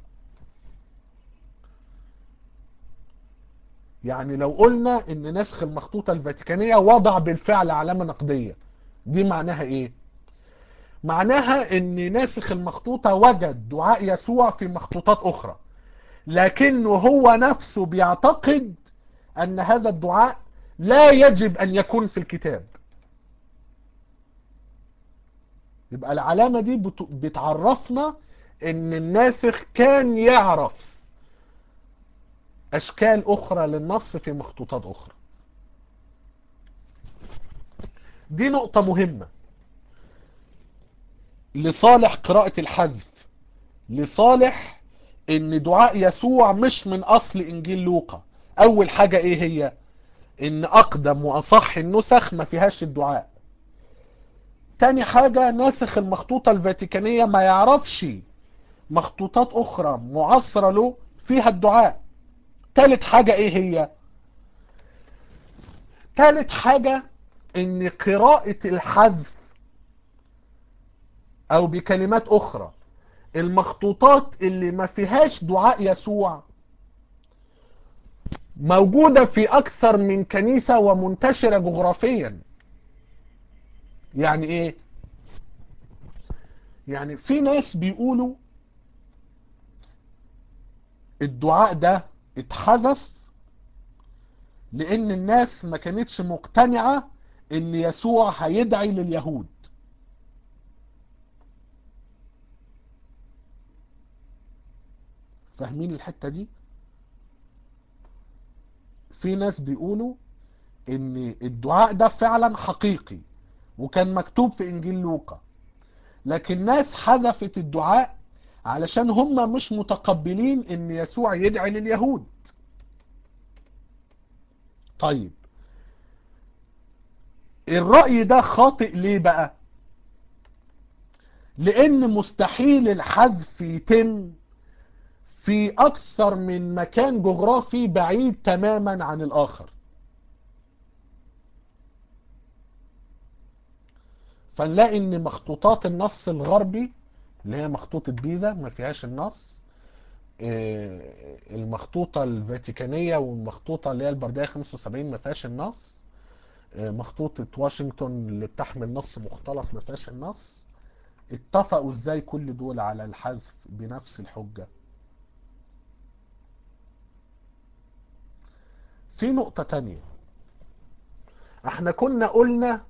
يعني لو قلنا ان نسخ المخطوطة الفاتيكانية وضع بالفعل علامة نقدية دي معناها ايه معناها ان ناسخ المخطوطة وجد دعاء يسوع في مخطوطات اخرى لكنه هو نفسه بيعتقد ان هذا الدعاء لا يجب ان يكون في الكتاب يبقى العلامة دي بتعرفنا ان الناسخ كان يعرف اشكال اخرى للنص في مخطوطات اخرى دي نقطة مهمة لصالح قراءة الحذف لصالح ان دعاء يسوع مش من اصل انجيل لوقا اول حاجة ايه هي ان اقدم واصح النسخ ما فيهاش الدعاء تاني حاجة ناسخ المخطوطة الفاتيكانية ما يعرفش مخطوطات اخرى معاصرة له فيها الدعاء تالت حاجة ايه هي تالت حاجة ان قراءة الحذف او بكلمات اخرى المخطوطات اللي ما فيهاش دعاء يسوع موجودة في اكثر من كنيسة ومنتشرة جغرافيا يعني ايه يعني في ناس بيقولوا الدعاء ده اتحذف لان الناس ما كانتش مقتنعة ان يسوع هيدعي لليهود فاهمين الحتة دي في ناس بيقولوا ان الدعاء ده فعلا حقيقي وكان مكتوب في انجيل لوقا لكن ناس حذفت الدعاء علشان هم مش متقبلين ان يسوع يدعي لليهود طيب الرأي ده خاطئ ليه بقى لان مستحيل الحذف يتم في اكثر من مكان جغرافي بعيد تماما عن الاخر فنلاقي ان مخطوطات النص الغربي اللي هي مخطوطة بيزا ما فيهاش النص المخطوطة الفاتيكانية والمخطوطة اللي هي البردية 75 ما فيهاش النص مخطوطة واشنطن اللي بتحمل نص مختلط ما فيهاش النص اتفقوا ازاي كل دول على الحذف بنفس الحجة في نقطة تانية احنا كنا قلنا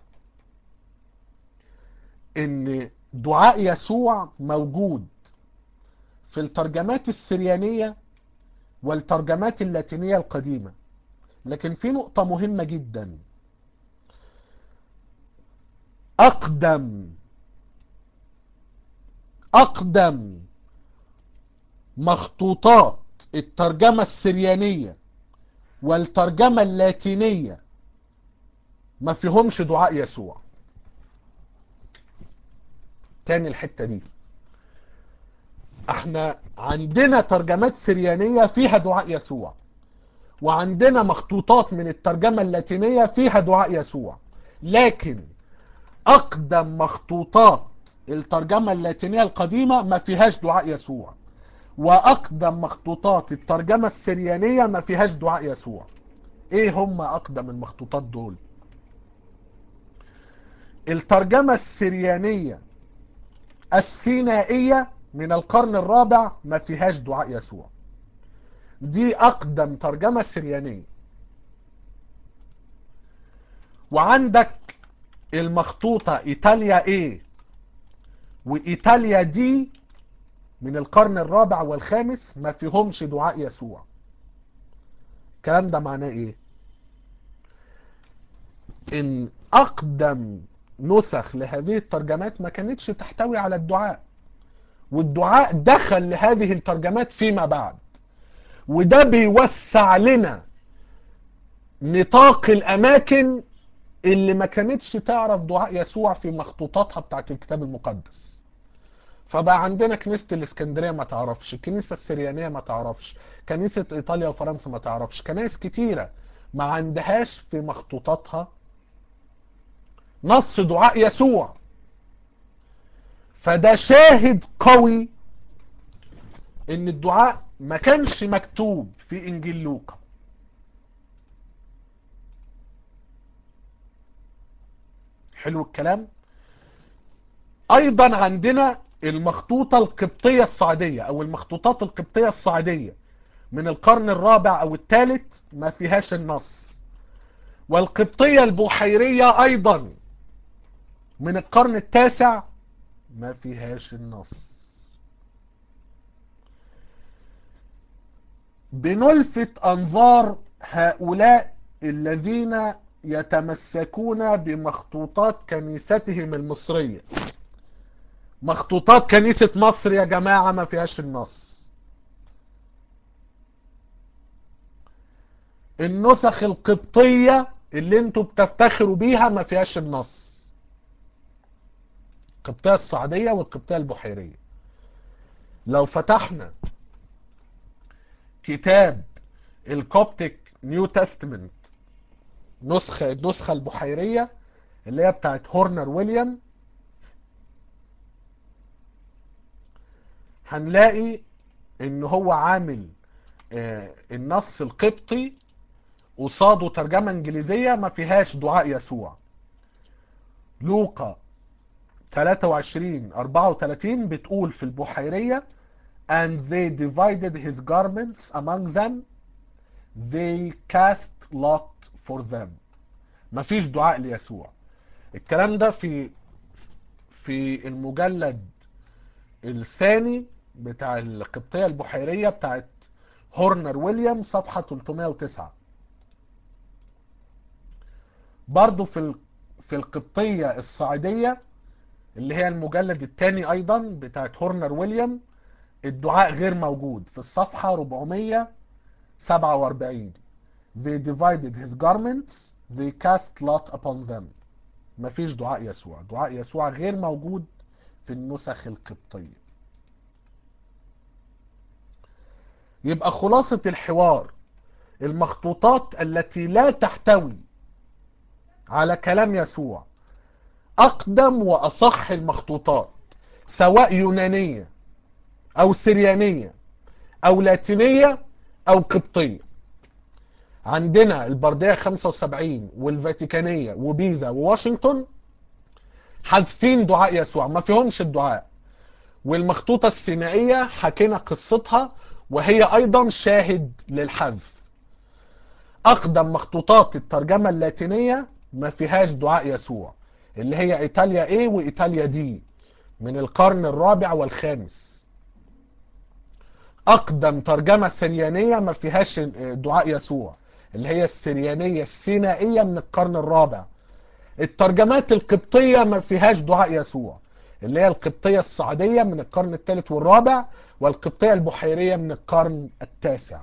ان دعاء يسوع موجود في الترجمات السريانية والترجمات اللاتينية القديمة لكن في نقطة مهمة جدا أقدم أقدم مخطوطات الترجمة السريانية والترجمة اللاتينية ما فيهمش دعاء يسوع تاني الحتة دي احنا عندنا ترجمات سريانية فيها دعاء يسوع وعندنا مخطوطات من الترجمة اللاتينية فيها دعاء يسوع لكن اقدم مخطوطات الترجمة اللاتينية القديمة ما فيهاش دعاء يسوع واقدم مخطوطات الترجمة السريانية ما فيهاش دعاء يسوع ايه هم اقدم المخطوطات دول الترجمة السريانية السينائية من القرن الرابع ما فيهاش دعاء يسوع دي اقدم ترجمة سريانية وعندك المخطوطة ايطاليا ايه وايطاليا دي من القرن الرابع والخامس ما فيهمش دعاء يسوع الكلام ده معناه ايه ان اقدم نسخ لهذه الترجمات ما كانتش تحتوي على الدعاء والدعاء دخل لهذه الترجمات فيما بعد وده بيوسع لنا نطاق الاماكن اللي ما كانتش تعرف دعاء يسوع في مخطوطاتها بتاعت الكتاب المقدس فبقى عندنا كنيسة الاسكندرية ما تعرفش الكنيسة السريانية ما تعرفش كنيسة ايطاليا وفرنسا ما تعرفش كنائس كتيرة ما عندهاش في مخطوطاتها نص دعاء يسوع فده شاهد قوي ان الدعاء ما كانش مكتوب في انجيل لوقا حلو الكلام ايضا عندنا المخطوطة القبطية الصعيدية او المخطوطات القبطية الصعيدية من القرن الرابع او الثالث ما فيهاش النص والقبطية البحيرية ايضا من القرن التاسع ما فيهاش النص بنلفت انظار هؤلاء الذين يتمسكون بمخطوطات كنيستهم المصرية مخطوطات كنيسة مصر يا جماعة ما فيهاش النص النسخ القبطية اللي انتوا بتفتخروا بيها ما فيهاش النص القبطية الصعيدية والقبطية البحيرية لو فتحنا كتاب الكوبتيك نيو تestament نسخة النسخة البحيرية اللي هي بتاعت هورنر ويليام هنلاقي ان هو عامل آه، النص القبطي قصاده ترجمة انجليزية ما فيهاش دعاء يسوع لوقا 23 34 بتقول في البحيرية and they divided his garments among them they cast lot for them مفيش دعاء ليسوع الكلام ده في في المجلد الثاني بتاع القبطية البحيرية بتاعت هورنر ويليام صفحة 309 برضو في ال- في القبطية الصعيدية اللي هي المجلد الثاني ايضا بتاعت هورنر ويليام الدعاء غير موجود في الصفحة 447 they divided his garments they cast lot upon them مفيش دعاء يسوع دعاء يسوع غير موجود في النسخ القبطية يبقى خلاصة الحوار المخطوطات التي لا تحتوي على كلام يسوع أقدم وأصح المخطوطات سواء يونانية أو سريانية أو لاتينية أو قبطية عندنا البردية 75 والفاتيكانية وبيزا وواشنطن حذفين دعاء يسوع ما فيهمش الدعاء والمخطوطة السينائية حكينا قصتها وهي أيضا شاهد للحذف أقدم مخطوطات الترجمة اللاتينية ما فيهاش دعاء يسوع اللي هي إيطاليا A وإيطاليا D من القرن الرابع والخامس أقدم ترجمة سريانية ما فيهاش دعاء يسوع اللي هي السريانية السينائية من القرن الرابع الترجمات القبطية ما فيهاش دعاء يسوع اللي هي القبطية الصعيدية من القرن الثالث والرابع والقبطية البحيرية من القرن التاسع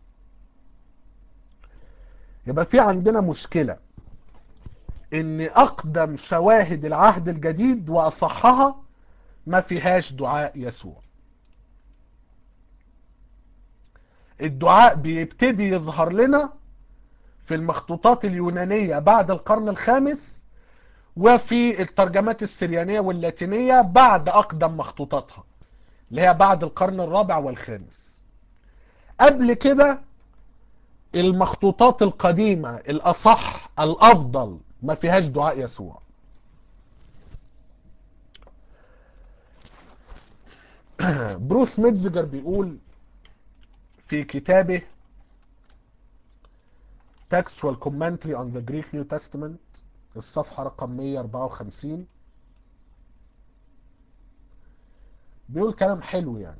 يبقى في عندنا مشكلة ان اقدم شواهد العهد الجديد واصحها ما فيهاش دعاء يسوع الدعاء بيبتدي يظهر لنا في المخطوطات اليونانية بعد القرن الخامس وفي الترجمات السريانية واللاتينية بعد أقدم مخطوطاتها اللي هي بعد القرن الرابع والخامس قبل كده المخطوطات القديمة الأصح الأفضل ما فيهاش دعاء يسوع بروس ميتزجر بيقول في كتابه Textual Commentary on the Greek New Testament الصفحة رقم 154 بيقول كلام حلو يعني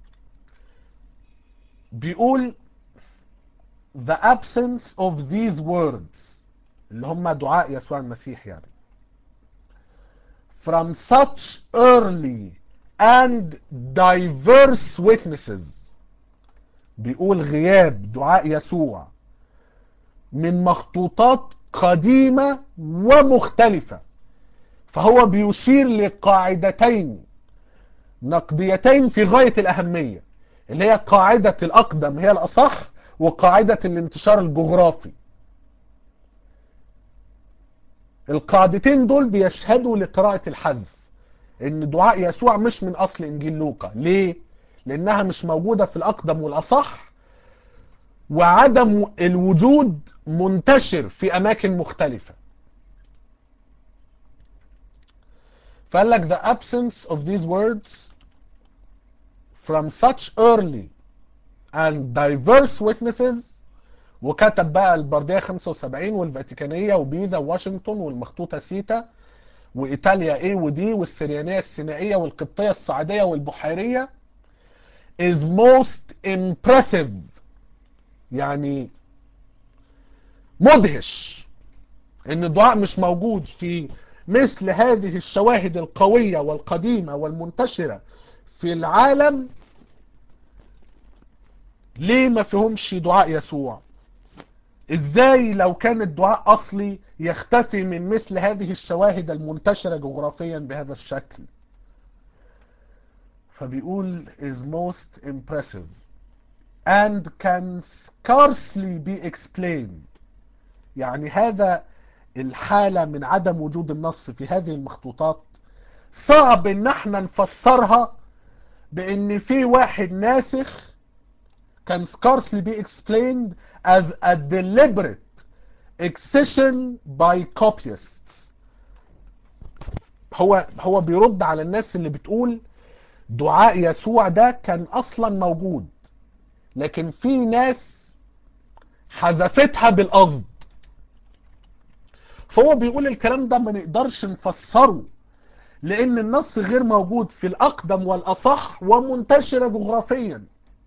بيقول the absence of these words اللي هم دعاء يسوع المسيح يعني from such early and diverse witnesses بيقول غياب دعاء يسوع من مخطوطات قديمة ومختلفة فهو بيشير لقاعدتين نقديتين في غاية الأهمية اللي هي قاعدة الأقدم هي الأصح وقاعدة الانتشار الجغرافي القاعدتين دول بيشهدوا لقراءة الحذف ان دعاء يسوع مش من اصل انجيل لوقا ليه لانها مش موجودة في الاقدم والاصح وعدم الوجود منتشر في اماكن مختلفة فقال لك the absence of these words from such early and diverse witnesses وكتب بقى البردية 75 والفاتيكانية وبيزا وواشنطن والمخطوطة سيتا وإيطاليا A ودي والسريانية السينائية والقبطية الصعيدية والبحيرية is most impressive يعني مدهش ان الدعاء مش موجود في مثل هذه الشواهد القوية والقديمة والمنتشرة في العالم ليه ما فيهمش دعاء يسوع ازاي لو كان الدعاء اصلي يختفي من مثل هذه الشواهد المنتشرة جغرافيا بهذا الشكل فبيقول is most impressive and can scarcely be explained يعني هذا الحالة من عدم وجود النص في هذه المخطوطات صعب ان احنا نفسرها بان في واحد ناسخ can scarcely be explained as a deliberate excision by copyists هو هو بيرد على الناس اللي بتقول دعاء يسوع ده كان اصلا موجود لكن في ناس حذفتها بالقصد فهو بيقول الكلام ده ما نقدرش نفسره لان النص غير موجود في الاقدم والاصح ومنتشرة جغرافيا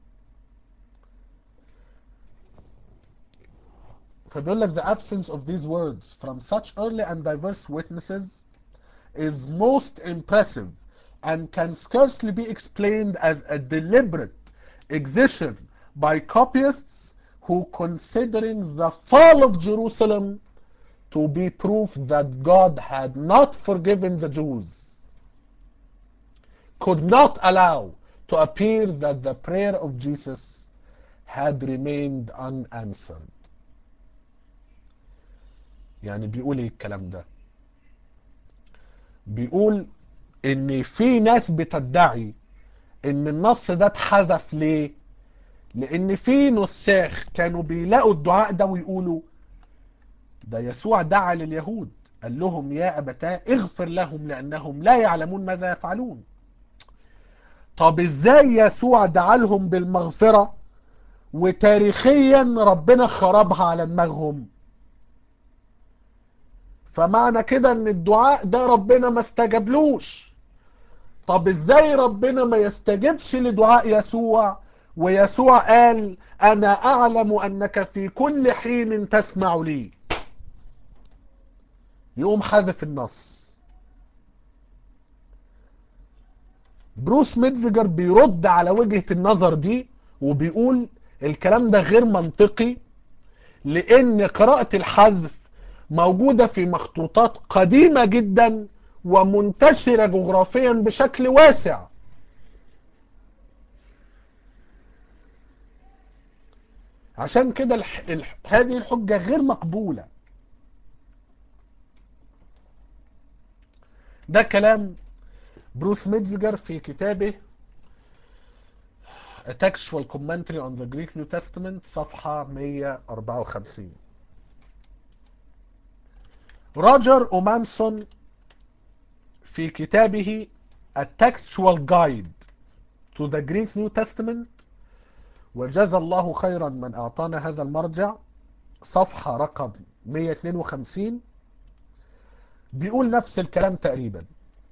فبيقول لك the absence of these words from such early and diverse witnesses is most impressive and can scarcely be explained as a deliberate excision by copyists who considering the fall of Jerusalem to be proof that God had not forgiven the Jews could not allow to appear that the prayer of Jesus had remained unanswered يعني بيقول ايه الكلام ده بيقول ان في ناس بتدعي ان النص ده اتحذف ليه لان في نساخ كانوا بيلاقوا الدعاء ده ويقولوا ده يسوع دعا لليهود قال لهم يا ابتاه اغفر لهم لانهم لا يعلمون ماذا يفعلون طب ازاي يسوع دعا لهم بالمغفرة وتاريخيا ربنا خربها على دماغهم فمعنى كده ان الدعاء ده ربنا ما استجابلوش طب ازاي ربنا ما يستجبش لدعاء يسوع ويسوع قال انا اعلم انك في كل حين تسمع لي يقوم حذف النص بروس ميتزجر بيرد على وجهة النظر دي وبيقول الكلام ده غير منطقي لان قراءة الحذف موجودة في مخطوطات قديمة جدا ومنتشرة جغرافيا بشكل واسع عشان كده الح... الح... هذه الحجة غير مقبولة ده كلام بروس ميتزجر في كتابه A Textual Commentary on the Greek New Testament صفحة 154 روجر أومانسون في كتابه A Textual Guide to the Greek New Testament وجزى الله خيرا من أعطانا هذا المرجع صفحة رقم 152 بيقول نفس الكلام تقريبا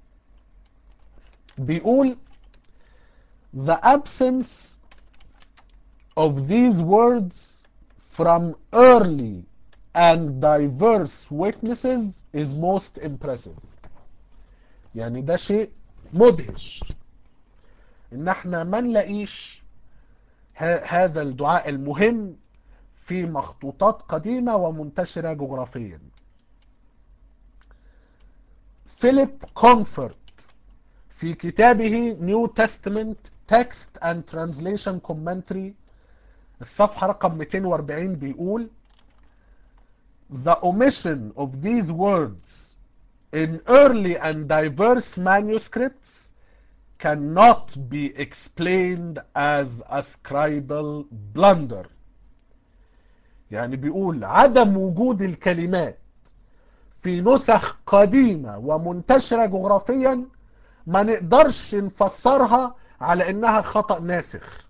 بيقول the absence of these words from early and diverse witnesses is most impressive يعني ده شيء مدهش ان احنا ما نلاقيش هذا الدعاء المهم في مخطوطات قديمة ومنتشرة جغرافيا فيليب كونفورت في كتابه New Testament Text and Translation Commentary الصفحة رقم 240 بيقول The omission of these words in early and diverse manuscripts cannot be explained as a scribal blunder يعني بيقول عدم وجود الكلمات في نسخ قديمة ومنتشرة جغرافيا ما نقدرش نفسرها على انها خطأ ناسخ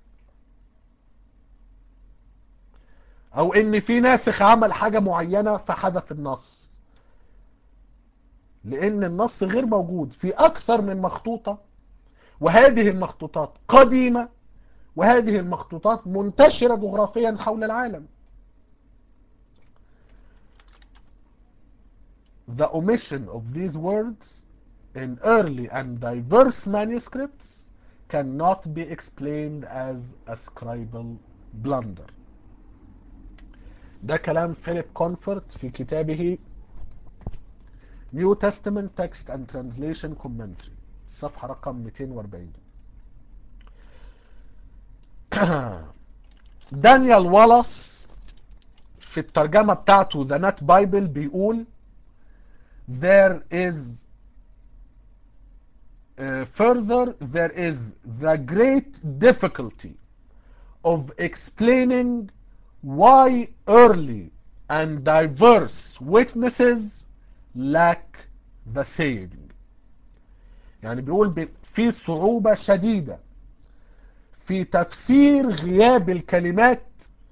او ان في ناسخ عمل حاجة معينة فحذف النص لان النص غير موجود في اكثر من مخطوطة وهذه المخطوطات قديمة وهذه المخطوطات منتشرة جغرافيا حول العالم The omission of these words in early and diverse manuscripts cannot be explained as a scribal blunder. ده كلام فيليب كونفورت في كتابه New Testament Text and Translation Commentary الصفحة رقم 240 دانيال والاس في الترجمة بتاعته The Net Bible بيقول there is uh, further there is the great difficulty of explaining why early and diverse witnesses lack the saying يعني بيقول في صعوبة شديدة في تفسير غياب الكلمات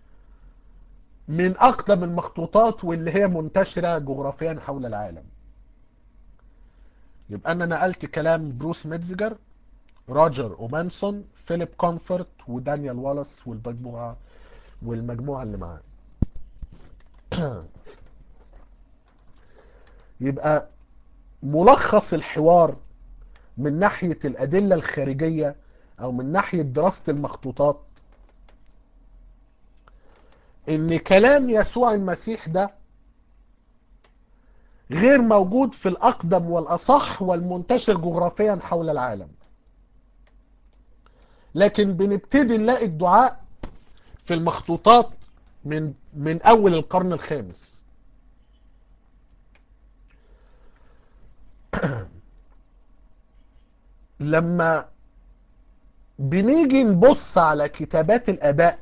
من أقدم المخطوطات واللي هي منتشرة جغرافيا حول العالم يبقى أنا نقلت كلام بروس ميتزجر روجر أومانسون فيليب كونفورت ودانيال والاس والمجموعة والمجموعة اللي معاه يبقى ملخص الحوار من ناحية الأدلة الخارجية أو من ناحية دراسة المخطوطات إن كلام يسوع المسيح ده غير موجود في الأقدم والأصح والمنتشر جغرافيا حول العالم لكن بنبتدي نلاقي الدعاء في المخطوطات من من أول القرن الخامس لما بنيجي نبص على كتابات الآباء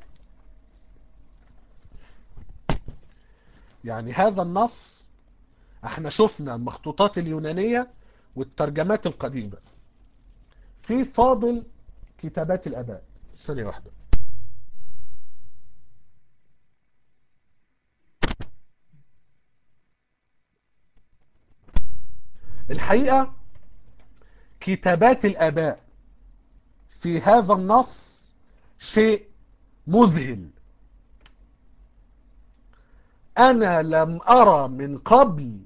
يعني هذا النص احنا شفنا المخطوطات اليونانية والترجمات القديمة في فاضل كتابات الآباء ثانية واحدة الحقيقة كتابات الآباء في هذا النص شيء مذهل أنا لم أرى من قبل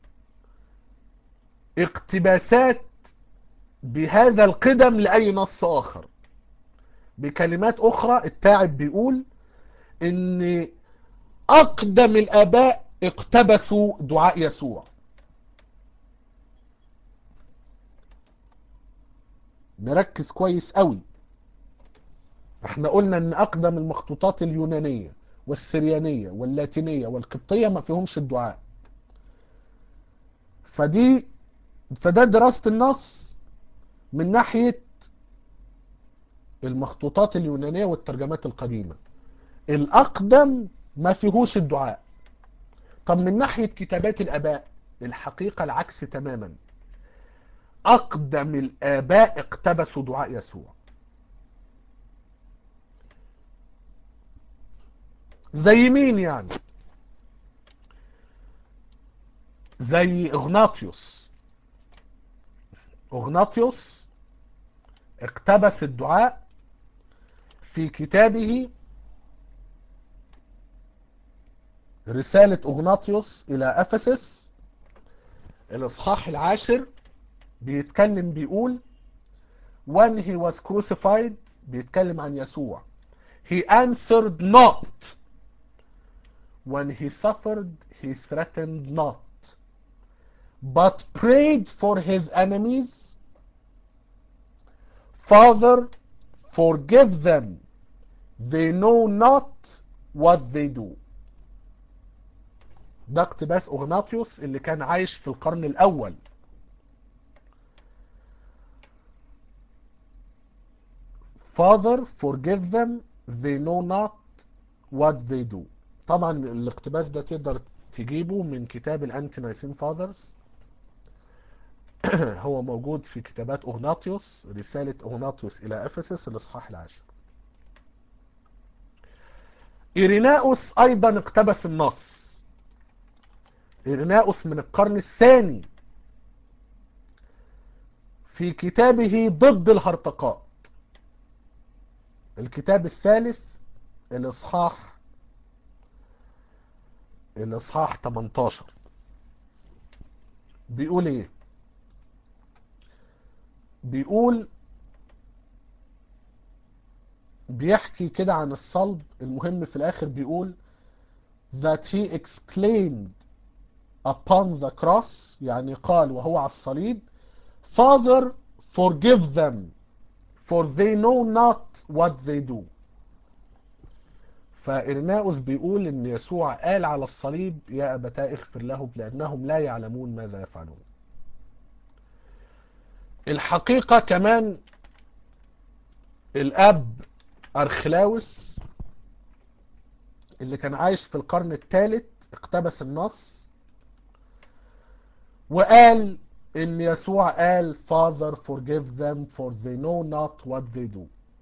اقتباسات بهذا القدم لأي نص آخر بكلمات أخرى التاعب بيقول إن أقدم الآباء اقتبسوا دعاء يسوع نركز كويس قوي احنا قلنا ان اقدم المخطوطات اليونانية والسريانية واللاتينية والقبطية ما فيهمش الدعاء فدي فده دراسة النص من ناحية المخطوطات اليونانية والترجمات القديمة الأقدم ما فيهوش الدعاء طب من ناحية كتابات الآباء الحقيقة العكس تماما أقدم الآباء اقتبسوا دعاء يسوع زي مين يعني زي اغناطيوس اغناطيوس اقتبس الدعاء في كتابه رسالة اغناطيوس الى افسس الاصحاح العاشر بيتكلم بيقول when he was crucified بيتكلم عن يسوع he answered not when he suffered he threatened not but prayed for his enemies Father forgive them they know not what they do ده اقتباس اغناطيوس اللي كان عايش في القرن الاول Father forgive them they know not what they do طبعا الاقتباس ده تقدر تجيبه من كتاب الانتي نايسين فاذرز هو موجود في كتابات اغناطيوس رسالة اغناطيوس الى افسس الاصحاح العاشر إيريناؤوس أيضا اقتبس النص إيريناؤوس من القرن الثاني في كتابه ضد الهرطقات الكتاب الثالث الإصحاح الإصحاح 18 بيقول إيه بيقول بيحكي كده عن الصلب المهم في الاخر بيقول that he exclaimed upon the cross يعني قال وهو على الصليب Father forgive them for they know not what they do فإرناؤوس بيقول ان يسوع قال على الصليب يا أبتاه اغفر لهم لأنهم لا يعلمون ماذا يفعلون الحقيقة كمان الأب أرخلاوس اللي كان عايش في القرن الثالث اقتبس النص وقال ان يسوع قال Father forgive them for they know not what they do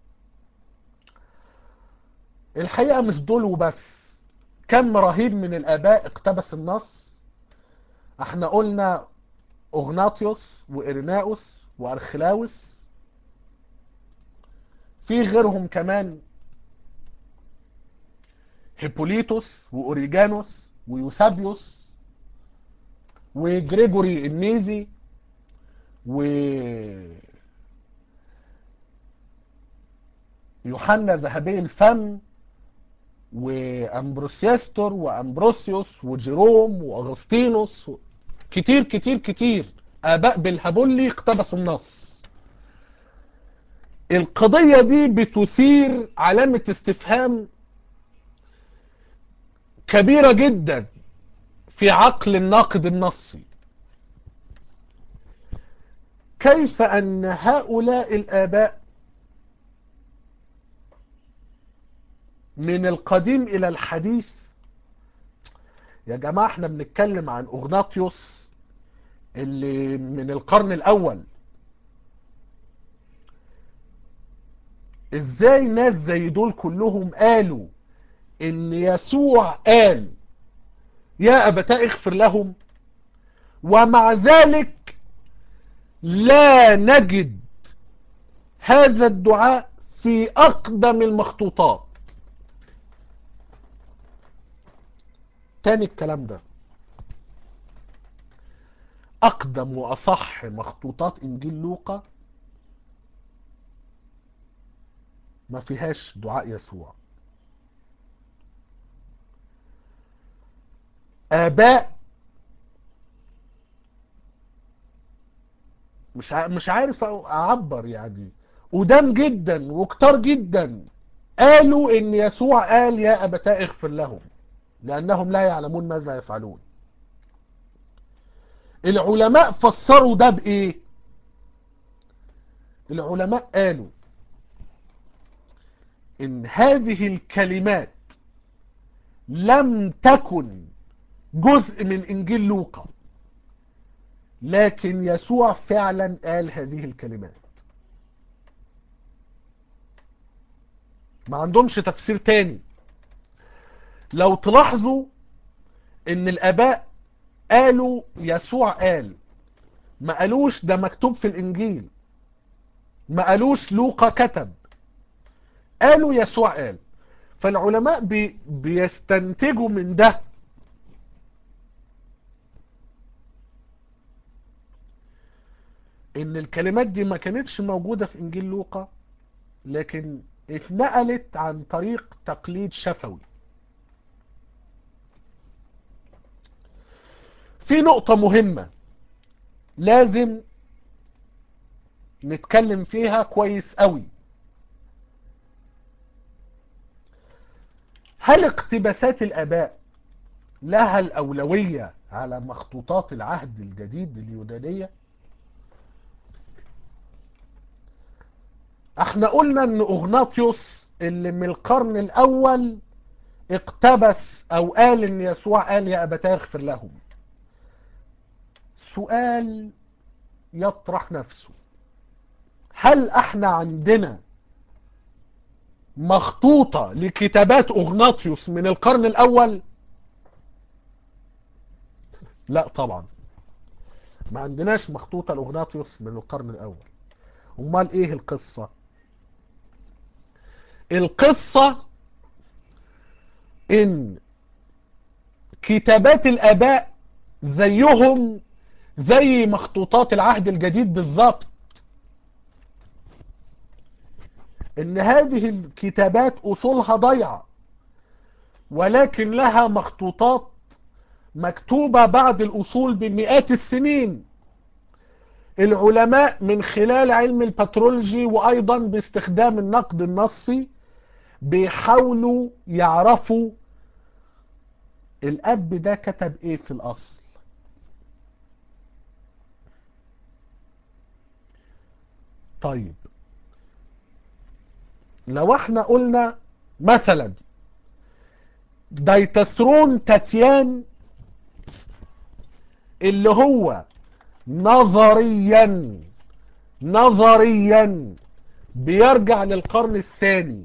الحقيقة مش دول وبس كم رهيب من الآباء اقتبس النص احنا قلنا اغناطيوس وإريناؤوس وأرخلاوس في غيرهم كمان هيبوليتوس وأوريجانوس ويوسابيوس وجريجوري النيزي و يوحنا ذهبي الفم وامبروسيستور وامبروسيوس وجيروم واغسطينوس كتير كتير كتير اباء بالهبولي اقتبسوا النص القضية دي بتثير علامة استفهام كبيرة جدا في عقل الناقد النصي كيف أن هؤلاء الآباء من القديم إلى الحديث يا جماعة احنا بنتكلم عن أغناطيوس اللي من القرن الأول ازاي ناس زي دول كلهم قالوا ان يسوع قال يا أبتاء اغفر لهم ومع ذلك لا نجد هذا الدعاء في أقدم المخطوطات تاني الكلام ده أقدم وأصح مخطوطات إنجيل لوقا ما فيهاش دعاء يسوع آباء مش مش عارف أعبر يعني قدام جدا وكتار جدا قالوا إن يسوع قال يا أبتاء اغفر لهم لأنهم لا يعلمون ماذا يفعلون العلماء فسروا ده بإيه العلماء قالوا إن هذه الكلمات لم تكن جزء من إنجيل لوقا لكن يسوع فعلا قال هذه الكلمات ما عندهمش تفسير تاني لو تلاحظوا ان الاباء قالوا يسوع قال ما قالوش ده مكتوب في الانجيل ما قالوش لوقا كتب قالوا يسوع قال فالعلماء بي بيستنتجوا من ده ان الكلمات دي ما كانتش موجودة في انجيل لوقا لكن اتنقلت عن طريق تقليد شفوي في نقطة مهمة لازم نتكلم فيها كويس قوي هل اقتباسات الآباء لها الأولوية على مخطوطات العهد الجديد اليونانية احنا قلنا ان اغناطيوس اللي من القرن الاول اقتبس او قال ان يسوع قال يا ابتاه اغفر لهم سؤال يطرح نفسه هل احنا عندنا مخطوطة لكتابات اغناطيوس من القرن الاول لا طبعا ما عندناش مخطوطة لاغناطيوس من القرن الاول امال ايه القصة القصة ان كتابات الاباء زيهم زي مخطوطات العهد الجديد بالظبط ان هذه الكتابات اصولها ضيعة ولكن لها مخطوطات مكتوبة بعد الاصول بمئات السنين العلماء من خلال علم البترولوجي وايضا باستخدام النقد النصي بيحاولوا يعرفوا الاب ده كتب ايه في الاصل طيب لو احنا قلنا مثلا دايتسرون تاتيان اللي هو نظريا نظريا بيرجع للقرن الثاني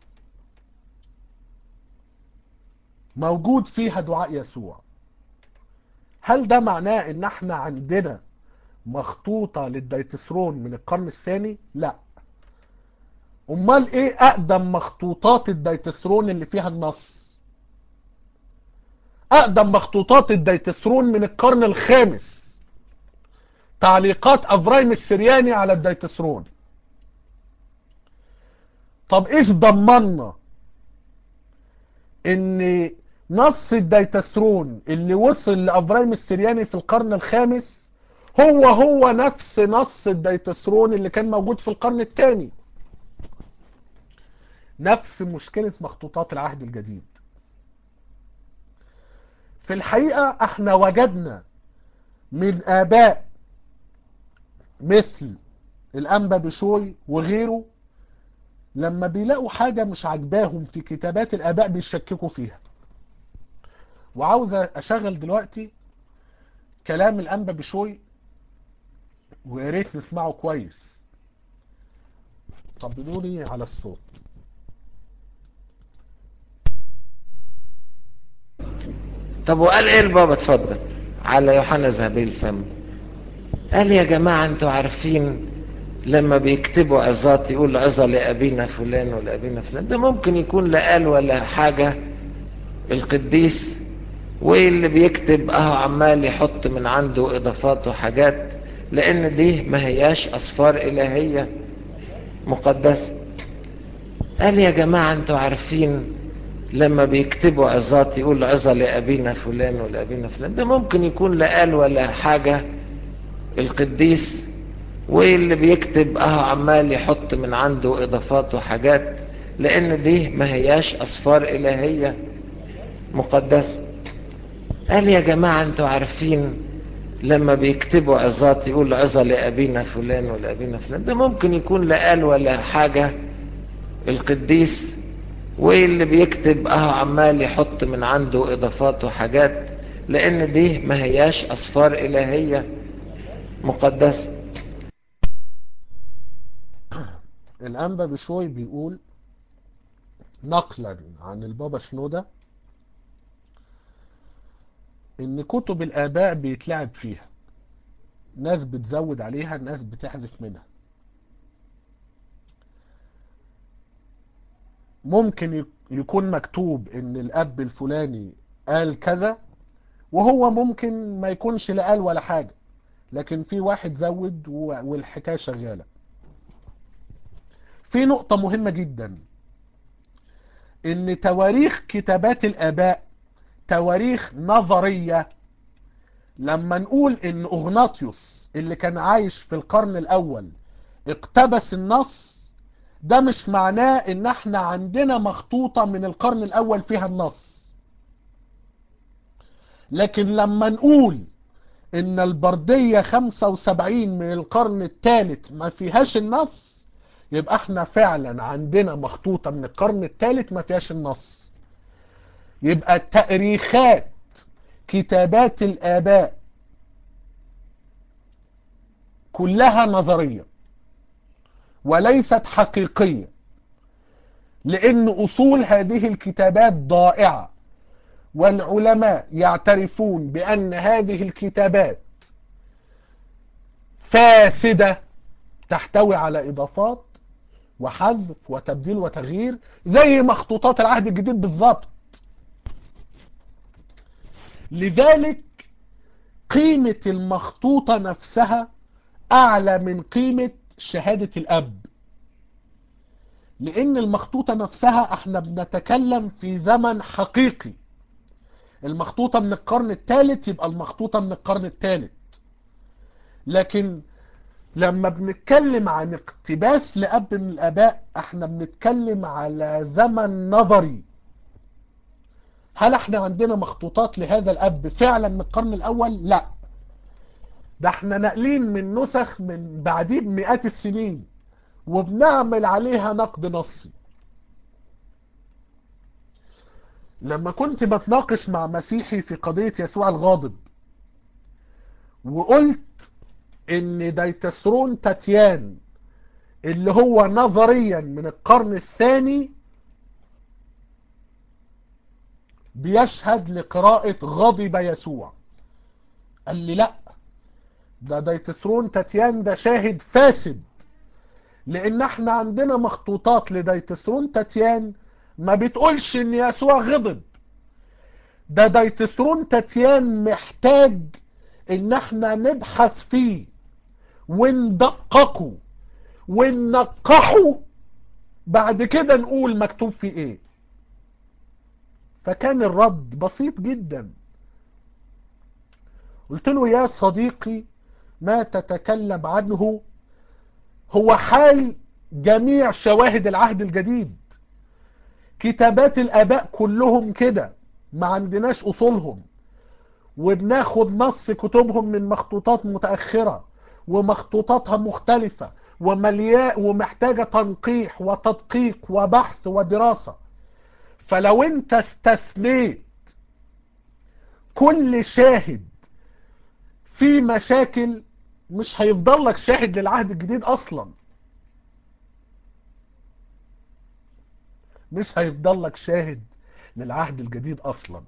موجود فيها دعاء يسوع هل ده معناه ان احنا عندنا مخطوطة للديتسرون من القرن الثاني لا امال ايه اقدم مخطوطات الديتسرون اللي فيها النص اقدم مخطوطات الديتسرون من القرن الخامس تعليقات افرايم السرياني على الديتسرون طب ايش ضمننا ان نص الديتسرون اللي وصل لافرايم السرياني في القرن الخامس هو هو نفس نص الديتسرون اللي كان موجود في القرن الثاني نفس مشكلة مخطوطات العهد الجديد في الحقيقة احنا وجدنا من آباء مثل الأنبا بشوي وغيره لما بيلاقوا حاجة مش عجباهم في كتابات الآباء بيشككوا فيها وعاوز أشغل دلوقتي كلام الأنبا بشوي ويا ريت نسمعه كويس طبلوا لي على الصوت طب وقال ايه البابا اتفضل على يوحنا ذهبي الفم قال يا جماعة انتوا عارفين لما بيكتبوا عظات يقول عظة لأبينا فلان ولأبينا فلان ده ممكن يكون لا قال ولا حاجة القديس واللي بيكتب اهو عمال يحط من عنده اضافات وحاجات لان دي ما هياش اصفار الهية مقدسة قال يا جماعة انتوا عارفين لما بيكتبوا عظات يقول عظة لأبينا فلان ولأبينا فلان ده ممكن يكون لا قال ولا حاجة القديس واللي بيكتب اهو عمال يحط من عنده اضافات وحاجات لان دي ما هياش اصفار الهية مقدسة قال يا جماعة انتوا عارفين لما بيكتبوا عظات يقول عظة لأبينا فلان ولأبينا فلان ده ممكن يكون لا قال ولا حاجة القديس واللي بيكتب اهو عمال يحط من عنده اضافات وحاجات لان دي ما هياش اصفار الهية مقدسة الأنبا بشوي بيقول نقلا عن البابا شنودة ان كتب الآباء بيتلعب فيها ناس بتزود عليها ناس بتحذف منها ممكن يكون مكتوب ان الاب الفلاني قال كذا وهو ممكن ما يكونش لا قال ولا حاجة لكن في واحد زود والحكاية شغالة في نقطة مهمة جدا ان تواريخ كتابات الاباء تواريخ نظرية لما نقول ان اغناطيوس اللي كان عايش في القرن الاول اقتبس النص ده مش معناه ان احنا عندنا مخطوطة من القرن الاول فيها النص لكن لما نقول ان البردية 75 من القرن الثالث ما فيهاش النص يبقى احنا فعلا عندنا مخطوطة من القرن الثالث ما فيهاش النص يبقى تأريخات كتابات الآباء كلها نظرية وليست حقيقية لأن أصول هذه الكتابات ضائعة والعلماء يعترفون بأن هذه الكتابات فاسدة تحتوي على إضافات وحذف وتبديل وتغيير زي مخطوطات العهد الجديد بالظبط لذلك قيمة المخطوطة نفسها أعلى من قيمة شهادة الأب لأن المخطوطة نفسها احنا بنتكلم في زمن حقيقي المخطوطة من القرن الثالث يبقى المخطوطة من القرن الثالث لكن لما بنتكلم عن اقتباس لأب من الآباء احنا بنتكلم على زمن نظري هل احنا عندنا مخطوطات لهذا الأب فعلا من القرن الأول؟ لا ده احنا ناقلين من نسخ من بعديه بمئات السنين وبنعمل عليها نقد نصي لما كنت بتناقش مع مسيحي في قضية يسوع الغاضب وقلت ان دايتسرون تاتيان اللي هو نظريا من القرن الثاني بيشهد لقراءة غضب يسوع قال لي لا ده دايتسرون تاتيان ده شاهد فاسد لان احنا عندنا مخطوطات لدايتسرون تاتيان ما بتقولش ان يسوع غضب ده دايتسرون تاتيان محتاج ان احنا نبحث فيه وندققه وننقحه بعد كده نقول مكتوب فيه ايه فكان الرد بسيط جدا قلت له يا صديقي ما تتكلم عنه هو حال جميع شواهد العهد الجديد كتابات الآباء كلهم كده ما عندناش أصولهم وبناخد نص كتبهم من مخطوطات متأخرة ومخطوطاتها مختلفة وملياء ومحتاجة تنقيح وتدقيق وبحث ودراسة فلو انت استثنيت كل شاهد في مشاكل مش هيفضل لك شاهد للعهد الجديد اصلا مش هيفضل لك شاهد للعهد الجديد اصلا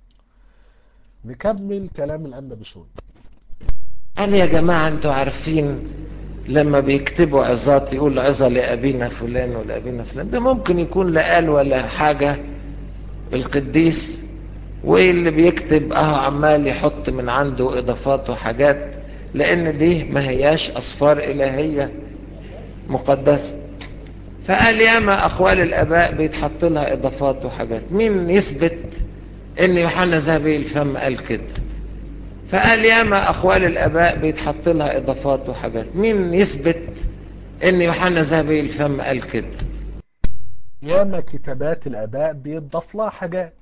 نكمل كلام الانبا بشوي قال يا جماعة انتوا عارفين لما بيكتبوا عظات يقول عظة لأبينا فلان ولأبينا فلان ده ممكن يكون لا قال ولا حاجة القديس واللي بيكتب اهو عمال يحط من عنده اضافات وحاجات لان دي ما هياش اصفار الهية مقدسة فقال ياما اقوال الاباء بيتحط لها اضافات وحاجات مين يثبت ان يوحنا ذهبي الفم قال كده فقال ياما اقوال الاباء بيتحط لها اضافات وحاجات مين يثبت ان يوحنا ذهبي الفم قال كده ياما كتابات الاباء بيضاف لها حاجات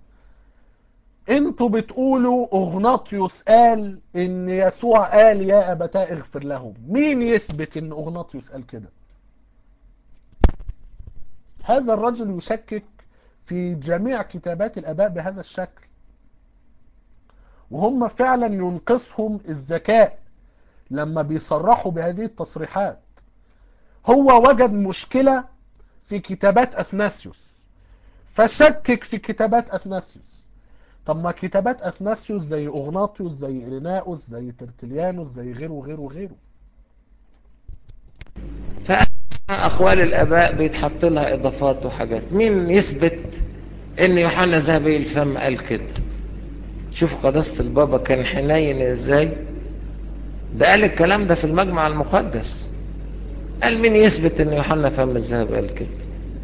انتوا بتقولوا اغناطيوس قال ان يسوع قال يا ابتاه اغفر لهم مين يثبت ان اغناطيوس قال كده هذا الرجل يشكك في جميع كتابات الاباء بهذا الشكل وهم فعلا ينقصهم الذكاء لما بيصرحوا بهذه التصريحات هو وجد مشكلة في كتابات اثناسيوس فشكك في كتابات اثناسيوس طب ما كتابات اثناسيوس زي اغناطيوس زي إريناؤوس زي ترتليانوس زي غيره وغيره وغيره فأقوال الآباء بيتحط لها إضافات وحاجات مين يثبت إن يوحنا ذهبي الفم قال كده شوف قداسة البابا كان حنين إزاي ده قال الكلام ده في المجمع المقدس قال مين يثبت إن يوحنا فم الذهب قال كده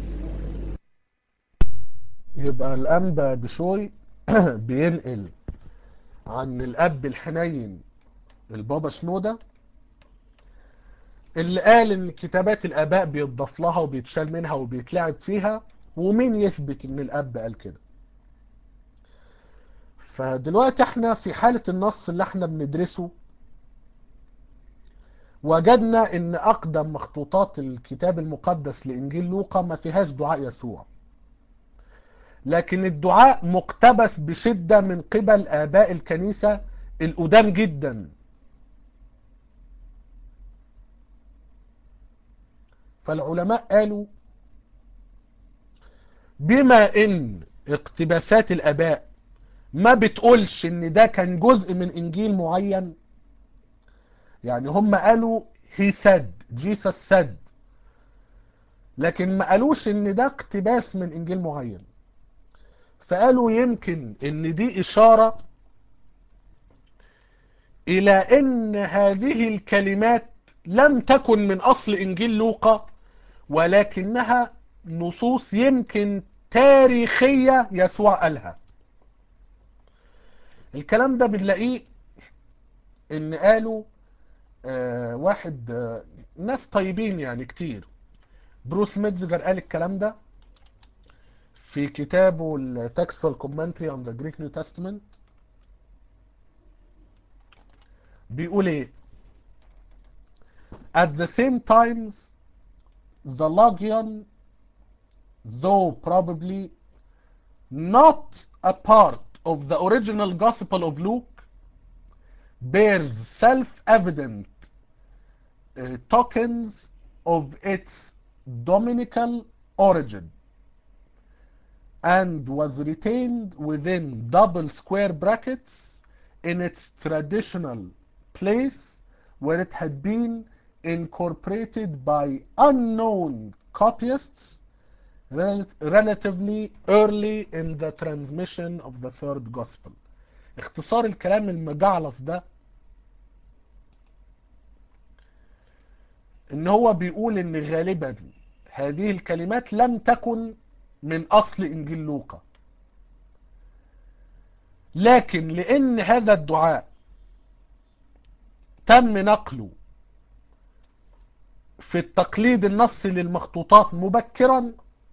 يبقى الأنبا بشوي بينقل عن الأب الحنين البابا شنودة اللي قال ان كتابات الاباء بيتضاف لها وبيتشال منها وبيتلعب فيها ومين يثبت ان الاب قال كده فدلوقتي احنا في حالة النص اللي احنا بندرسه وجدنا ان اقدم مخطوطات الكتاب المقدس لانجيل لوقا ما فيهاش دعاء يسوع لكن الدعاء مقتبس بشدة من قبل اباء الكنيسة القدام جدا فالعلماء قالوا بما ان اقتباسات الاباء ما بتقولش ان ده كان جزء من انجيل معين يعني هم قالوا he said Jesus said لكن ما قالوش ان ده اقتباس من انجيل معين فقالوا يمكن ان دي اشارة الى ان هذه الكلمات لم تكن من اصل انجيل لوقا ولكنها نصوص يمكن تاريخية يسوع قالها الكلام ده بنلاقيه ان قالوا آه واحد آه ناس طيبين يعني كتير بروس ميتزجر قال الكلام ده في كتابه التكستوال كومنتري on the Greek New Testament بيقول ايه at the same times the Logion though probably not a part of the original Gospel of Luke bears self-evident uh, tokens of its dominical origin and was retained within double square brackets in its traditional place where it had been incorporated by unknown copyists rel relatively early in the transmission of the third gospel اختصار الكلام المجعلص ده ان هو بيقول ان غالبا هذه الكلمات لم تكن من اصل انجيل لوقا لكن لان هذا الدعاء تم نقله في التقليد النصي للمخطوطات مبكرا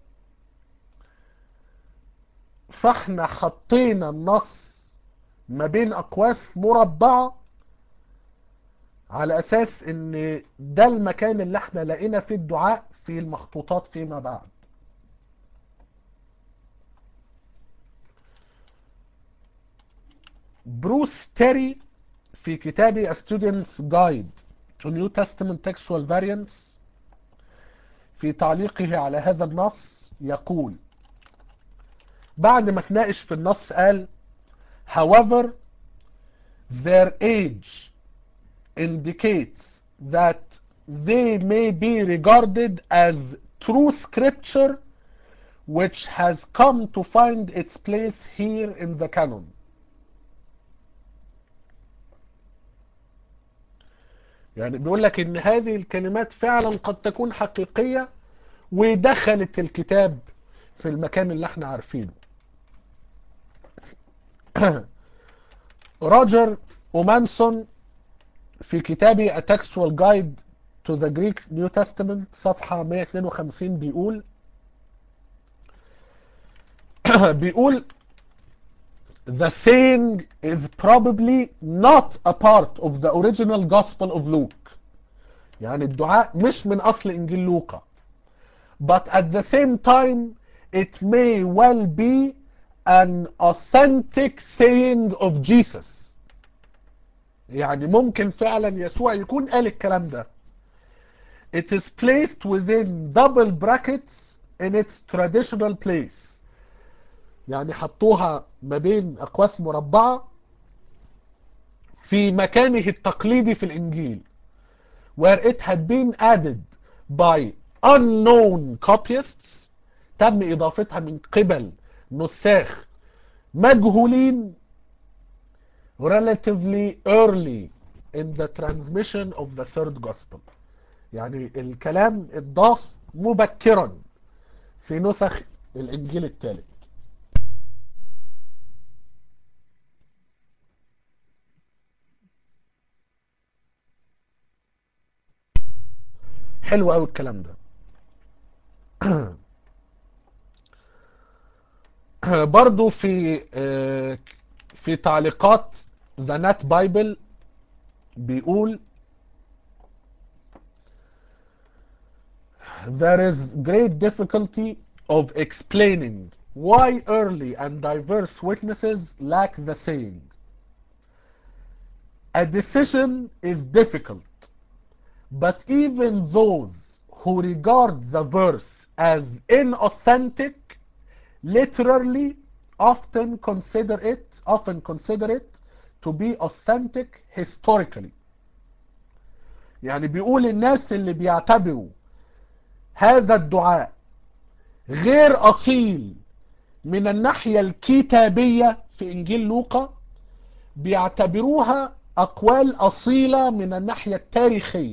فاحنا حطينا النص ما بين اقواس مربعة على اساس ان ده المكان اللي احنا لقينا فيه الدعاء في المخطوطات فيما بعد بروس تيري في كتابه A Student's Guide to New Testament Textual Variants في تعليقه على هذا النص يقول بعد ما تناقش في النص قال however their age indicates that they may be regarded as true scripture which has come to find its place here in the canon يعني بيقول لك ان هذه الكلمات فعلا قد تكون حقيقية ودخلت الكتاب في المكان اللي احنا عارفينه روجر اومانسون في كتابه A Textual Guide to the Greek New Testament صفحة 152 بيقول بيقول The saying is probably not a part of the original Gospel of Luke يعني الدعاء مش من أصل إنجيل لوقا but at the same time it may well be an authentic saying of Jesus يعني ممكن فعلا يسوع يكون قال الكلام ده it is placed within double brackets in its traditional place يعني حطوها ما بين أقواس مربعة في مكانه التقليدي في الإنجيل where it had been added by unknown copyists تم إضافتها من قبل نساخ مجهولين relatively early in the transmission of the third gospel يعني الكلام اتضاف مبكرا في نسخ الإنجيل الثالث حلو قوي الكلام ده برضو في آه، في تعليقات ذا نت بايبل بيقول there is great difficulty of explaining why early and diverse witnesses lack the saying a decision is difficult but even those who regard the verse as inauthentic literally often consider it often consider it to be authentic historically يعني بيقول الناس اللي بيعتبروا هذا الدعاء غير أصيل من الناحية الكتابية في إنجيل لوقا بيعتبروها أقوال أصيلة من الناحية التاريخية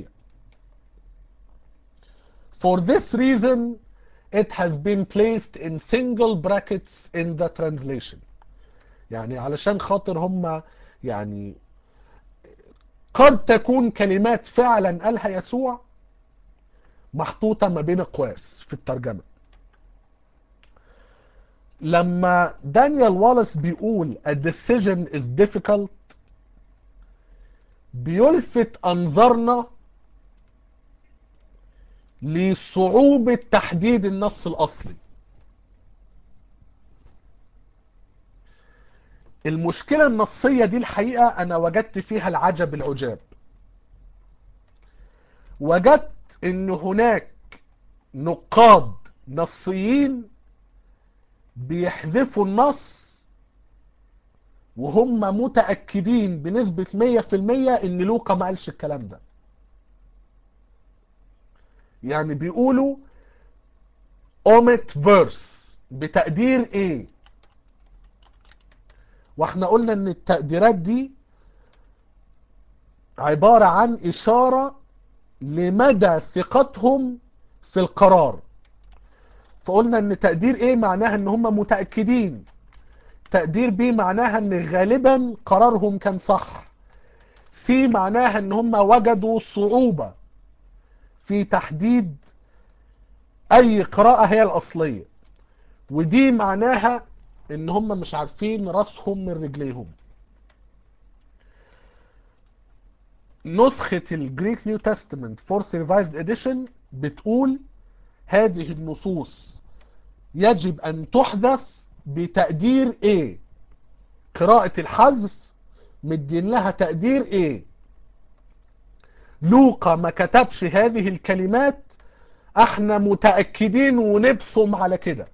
For this reason it has been placed in single brackets in the translation يعني علشان خاطر هم يعني قد تكون كلمات فعلا قالها يسوع محطوطة ما بين اقواس في الترجمة لما دانيال والاس بيقول a decision is difficult بيلفت انظارنا لصعوبة تحديد النص الاصلي المشكلة النصية دي الحقيقة انا وجدت فيها العجب العجاب وجدت ان هناك نقاد نصيين بيحذفوا النص وهم متأكدين بنسبة 100% ان لوقا ما قالش الكلام ده يعني بيقولوا omit verse بتقدير ايه واحنا قلنا ان التقديرات دي عبارة عن اشارة لمدى ثقتهم في القرار فقلنا ان تقدير ايه معناها ان هم متأكدين تقدير بي معناها ان غالبا قرارهم كان صح سي معناها ان هم وجدوا صعوبة في تحديد اي قراءة هي الاصلية ودي معناها ان هم مش عارفين راسهم من رجليهم نسخة الجريك نيو تestament فورث ريفايزد اديشن بتقول هذه النصوص يجب ان تحذف بتقدير ايه قراءة الحذف مدين لها تقدير ايه لوقا ما كتبش هذه الكلمات احنا متأكدين ونبصم على كده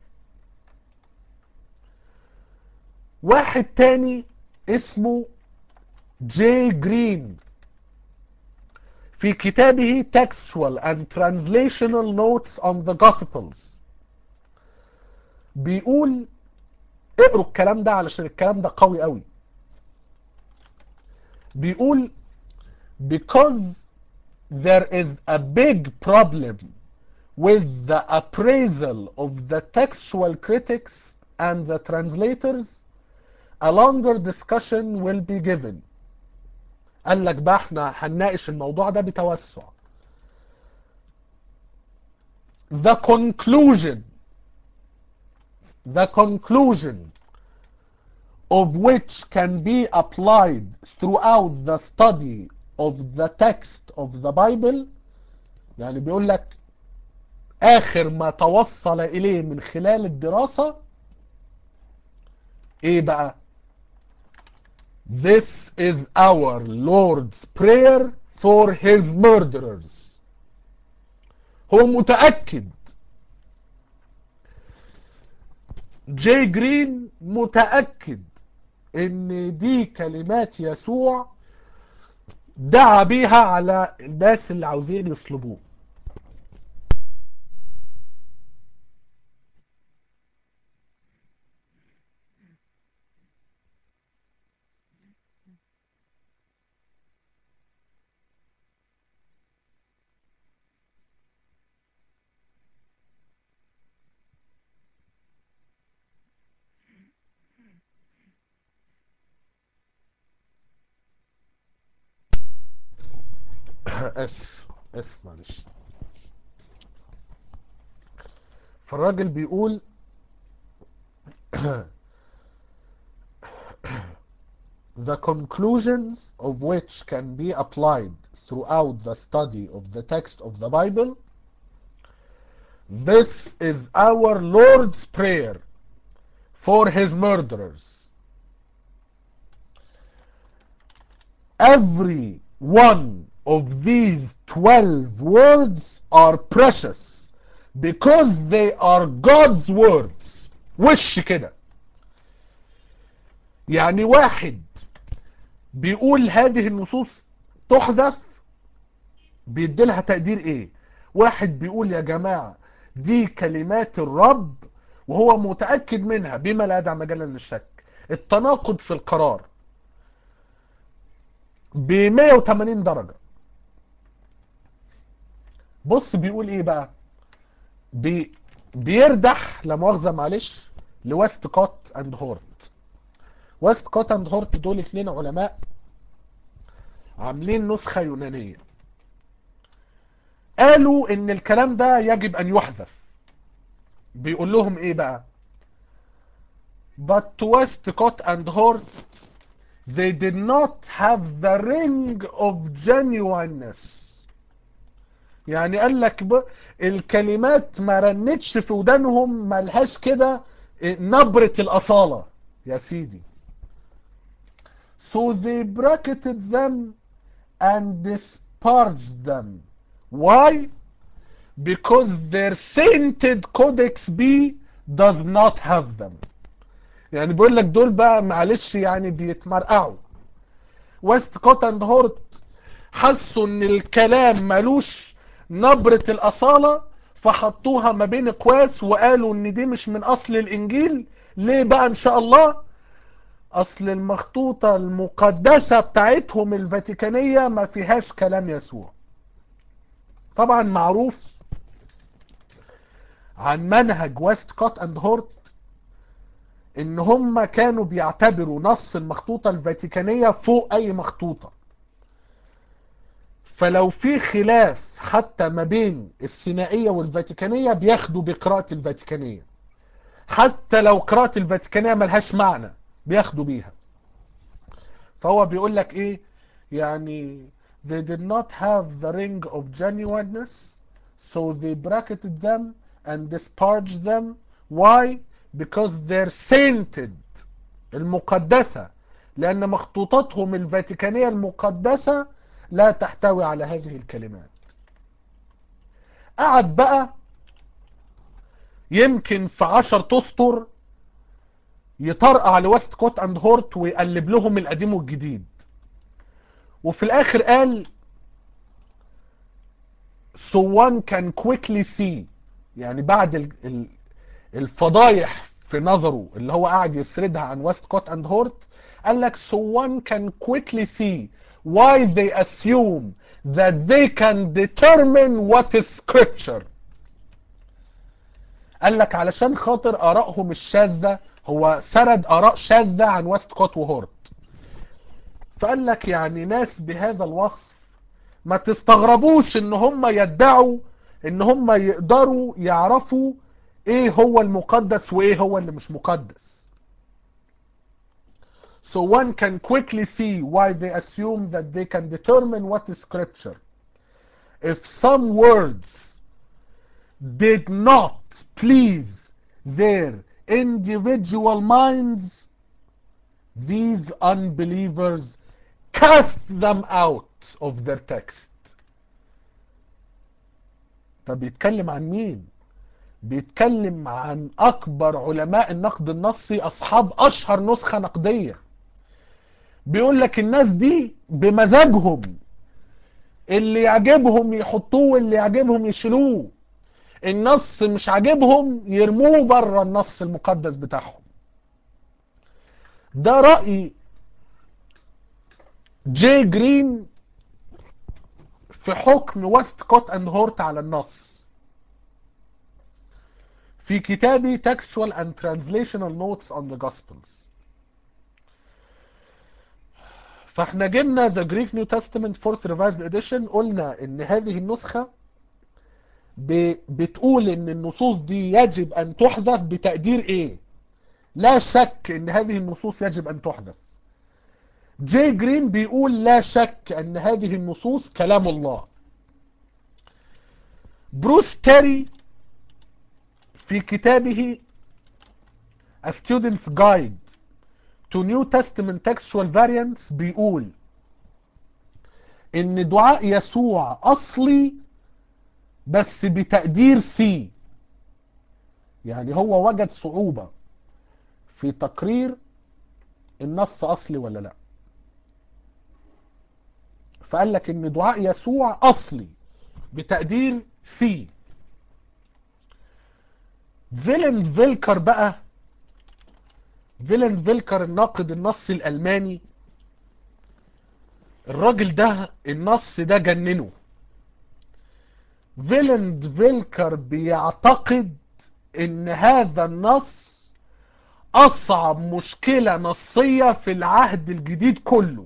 واحد تاني اسمه جي جرين في كتابه Textual and Translational Notes on the Gospels بيقول اقروا الكلام ده علشان الكلام ده قوي قوي بيقول because there is a big problem with the appraisal of the textual critics and the translators a longer discussion will be given قال لك بقى احنا هنناقش الموضوع ده بتوسع the conclusion the conclusion of which can be applied throughout the study of the text of the Bible يعني بيقول لك آخر ما توصل إليه من خلال الدراسة إيه بقى This is our Lord's prayer for his murderers هو متأكد جاي جرين متأكد ان دي كلمات يسوع دعا بيها على الناس اللي عاوزين يصلبوه اسف اسف معلش فالراجل بيقول the conclusions of which can be applied throughout the study of the text of the Bible this is our Lord's prayer for his murderers every one of these 12 words are precious because they are God's words وش كده يعني واحد بيقول هذه النصوص تحذف بيديلها تقدير ايه واحد بيقول يا جماعة دي كلمات الرب وهو متأكد منها بما لا يدع مجالا للشك التناقض في القرار ب 180 درجة بص بيقول ايه بقى بي بيردح لا مؤاخذه معلش لويست كوت اند هورت ويست كوت اند هورت دول اتنين علماء عاملين نسخه يونانيه قالوا ان الكلام ده يجب ان يحذف بيقول لهم ايه بقى but to Westcott and Hort they did not have the ring of genuineness يعني قال لك ب... الكلمات ما رنتش في ودانهم ملهاش كده نبرة الأصالة يا سيدي so they bracketed them and disparaged them why because their sainted codex B does not have them يعني بيقول لك دول بقى معلش يعني بيتمرقعوا ويست كوت اند هورت حسوا ان الكلام ملوش نبرة الأصالة فحطوها ما بين اقواس وقالوا ان دي مش من اصل الانجيل ليه بقى ان شاء الله اصل المخطوطة المقدسة بتاعتهم الفاتيكانية ما فيهاش كلام يسوع طبعا معروف عن منهج ويست كوت اند هورت ان هم كانوا بيعتبروا نص المخطوطة الفاتيكانية فوق اي مخطوطة فلو في خلاف حتى ما بين السينائية والفاتيكانية بياخدوا بقراءة الفاتيكانية حتى لو قراءة الفاتيكانية ملهاش معنى بياخدوا بيها فهو بيقول لك ايه يعني they did not have the ring of genuineness so they bracketed them and disparaged them why because they're sainted المقدسة لأن مخطوطاتهم الفاتيكانية المقدسة لا تحتوي على هذه الكلمات قعد بقى يمكن في عشر تسطر يطرقع لويست كوت اند هورت ويقلب لهم القديم والجديد وفي الاخر قال so one can quickly see يعني بعد ال ال الفضايح في نظره اللي هو قاعد يسردها عن ويست كوت اند هورت قال لك so one can quickly see why they assume that they can determine what is scripture قال لك علشان خاطر آرائهم الشاذة هو سرد آراء شاذة عن ويست كوت وهورت فقال لك يعني ناس بهذا الوصف ما تستغربوش ان هم يدعوا ان هم يقدروا يعرفوا ايه هو المقدس وايه هو اللي مش مقدس So one can quickly see why they assume that they can determine what is scripture. If some words did not please their individual minds, these unbelievers cast them out of their text. طب بيتكلم عن مين؟ بيتكلم عن أكبر علماء النقد النصي أصحاب أشهر نسخة نقدية. بيقول لك الناس دي بمزاجهم اللي يعجبهم يحطوه واللي يعجبهم يشيلوه النص مش عاجبهم يرموه بره النص المقدس بتاعهم ده رأي جي جرين في حكم ويست كوت اند هورت على النص في كتابي Textual and Translational Notes on the Gospels فاحنا جبنا The Greek New Testament Fourth Revised Edition قلنا ان هذه النسخة ب- بتقول ان النصوص دي يجب ان تحذف بتقدير ايه لا شك ان هذه النصوص يجب ان تحذف جي جرين بيقول لا شك ان هذه النصوص كلام الله بروس تيري في كتابه A Student's Guide to New Testament Textual Variants بيقول ان دعاء يسوع اصلي بس بتقدير سي يعني هو وجد صعوبة في تقرير النص اصلي ولا لا فقال لك ان دعاء يسوع اصلي بتقدير سي فيلن فيلكر بقى فيلن فيلكر الناقد النصي الالماني الراجل ده النص ده جننه فيلن فيلكر بيعتقد ان هذا النص اصعب مشكلة نصية في العهد الجديد كله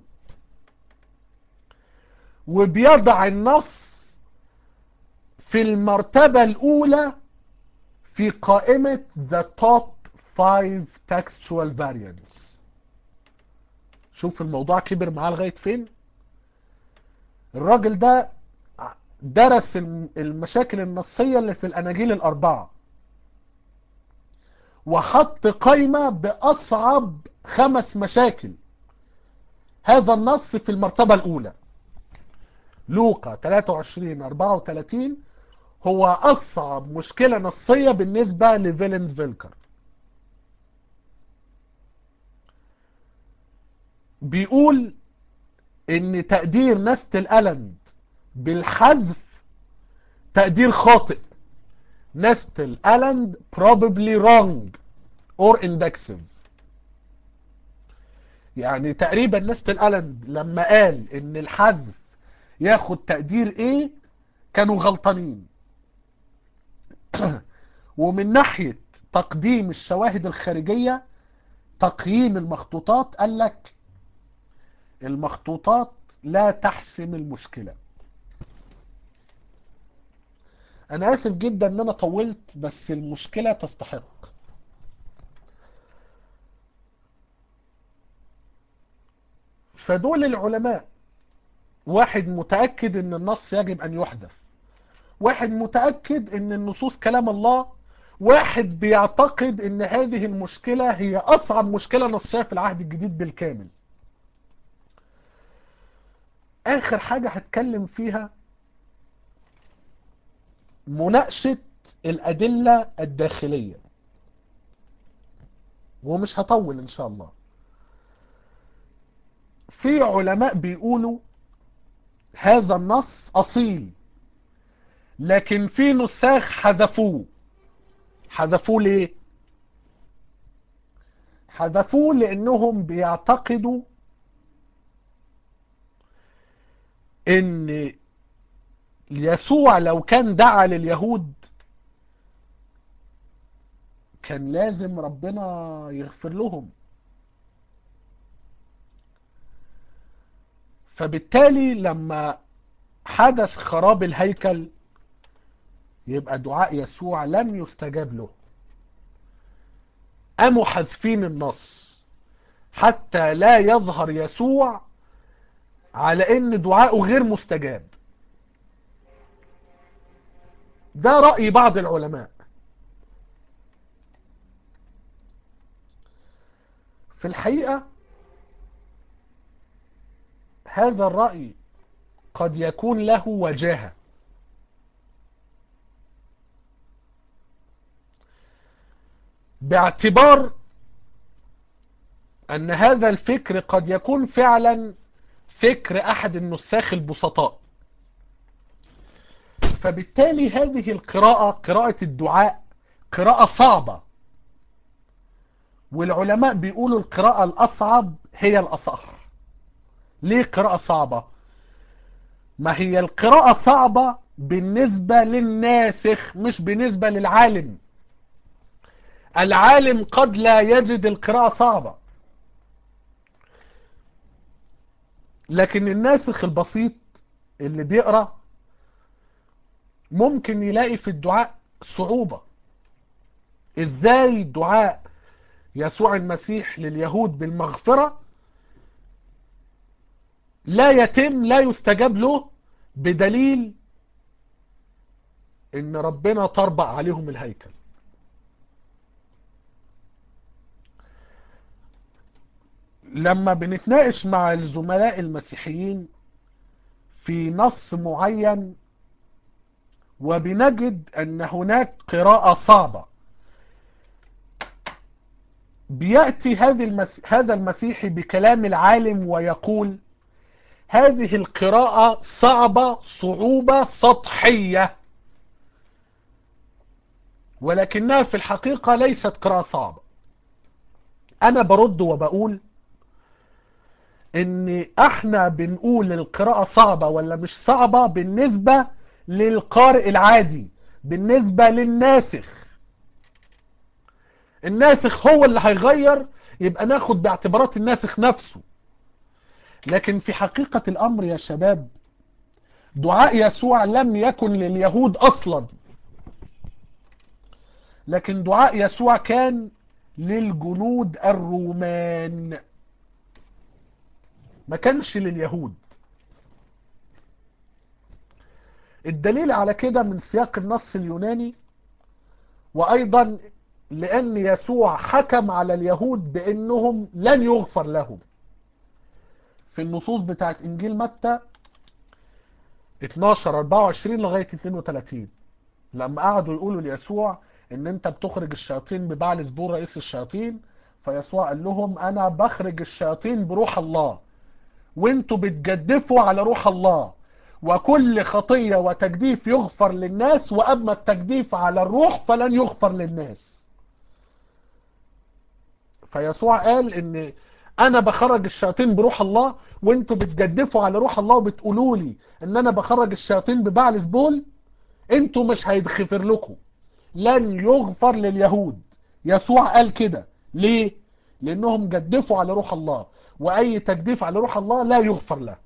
وبيضع النص في المرتبة الاولى في قائمة the top 5 textual variants شوف الموضوع كبر معاه لغاية فين الراجل ده درس المشاكل النصية اللي في الأناجيل الأربعة وحط قائمة بأصعب خمس مشاكل هذا النص في المرتبة الأولى لوقا 23 34 هو أصعب مشكلة نصية بالنسبة لفيلن فيلكر بيقول ان تقدير نست الألند بالحذف تقدير خاطئ نست الألند probably wrong or indexing يعني تقريبا نست الألند لما قال ان الحذف ياخد تقدير ايه كانوا غلطانين ومن ناحية تقديم الشواهد الخارجية تقييم المخطوطات قال لك المخطوطات لا تحسم المشكلة انا اسف جدا ان انا طولت بس المشكلة تستحق فدول العلماء واحد متأكد ان النص يجب ان يحذف واحد متأكد ان النصوص كلام الله واحد بيعتقد ان هذه المشكلة هي اصعب مشكلة نصية في العهد الجديد بالكامل اخر حاجة هتكلم فيها مناقشة الادلة الداخلية ومش هطول ان شاء الله في علماء بيقولوا هذا النص اصيل لكن في نساخ حذفوه حذفوه ليه حذفوه لانهم بيعتقدوا ان يسوع لو كان دعا لليهود كان لازم ربنا يغفر لهم فبالتالي لما حدث خراب الهيكل يبقى دعاء يسوع لم يستجاب له قاموا حذفين النص حتى لا يظهر يسوع على ان دعاءه غير مستجاب ده رأي بعض العلماء في الحقيقة هذا الرأي قد يكون له وجاهة باعتبار أن هذا الفكر قد يكون فعلا فكر أحد النساخ البسطاء فبالتالي هذه القراءة قراءة الدعاء قراءة صعبة والعلماء بيقولوا القراءة الأصعب هي الأصح ليه قراءة صعبة ما هي القراءة صعبة بالنسبة للناسخ مش بالنسبة للعالم العالم قد لا يجد القراءة صعبة لكن الناسخ البسيط اللي بيقرأ ممكن يلاقي في الدعاء صعوبة ازاي دعاء يسوع المسيح لليهود بالمغفرة لا يتم لا يستجاب له بدليل ان ربنا طربق عليهم الهيكل لما بنتناقش مع الزملاء المسيحيين في نص معين وبنجد ان هناك قراءة صعبة بيأتي هذه المس... هذا المسيحي بكلام العالم ويقول هذه القراءة صعبة صعوبة سطحية ولكنها في الحقيقة ليست قراءة صعبة أنا برد وبقول إن إحنا بنقول القراءة صعبة ولا مش صعبة بالنسبة للقارئ العادي بالنسبة للناسخ الناسخ هو اللي هيغير يبقى ناخد باعتبارات الناسخ نفسه لكن في حقيقة الأمر يا شباب دعاء يسوع لم يكن لليهود أصلا لكن دعاء يسوع كان للجنود الرومان ما كانش لليهود الدليل على كده من سياق النص اليوناني وأيضا لأن يسوع حكم على اليهود بأنهم لن يغفر لهم في النصوص بتاعت إنجيل متى 12 24 لغاية 32 لما قعدوا يقولوا ليسوع ان انت بتخرج الشياطين ببعل زبور رئيس الشياطين فيسوع قال لهم انا بخرج الشياطين بروح الله وانتوا بتجدفوا على روح الله وكل خطية وتجديف يغفر للناس واما التجديف على الروح فلن يغفر للناس فيسوع قال ان انا بخرج الشياطين بروح الله وانتوا بتجدفوا على روح الله وبتقولوا لي ان انا بخرج الشياطين ببعل زبول انتوا مش هيتغفر لكم لن يغفر لليهود يسوع قال كده ليه لانهم جدفوا على روح الله واي تجديف على روح الله لا يغفر له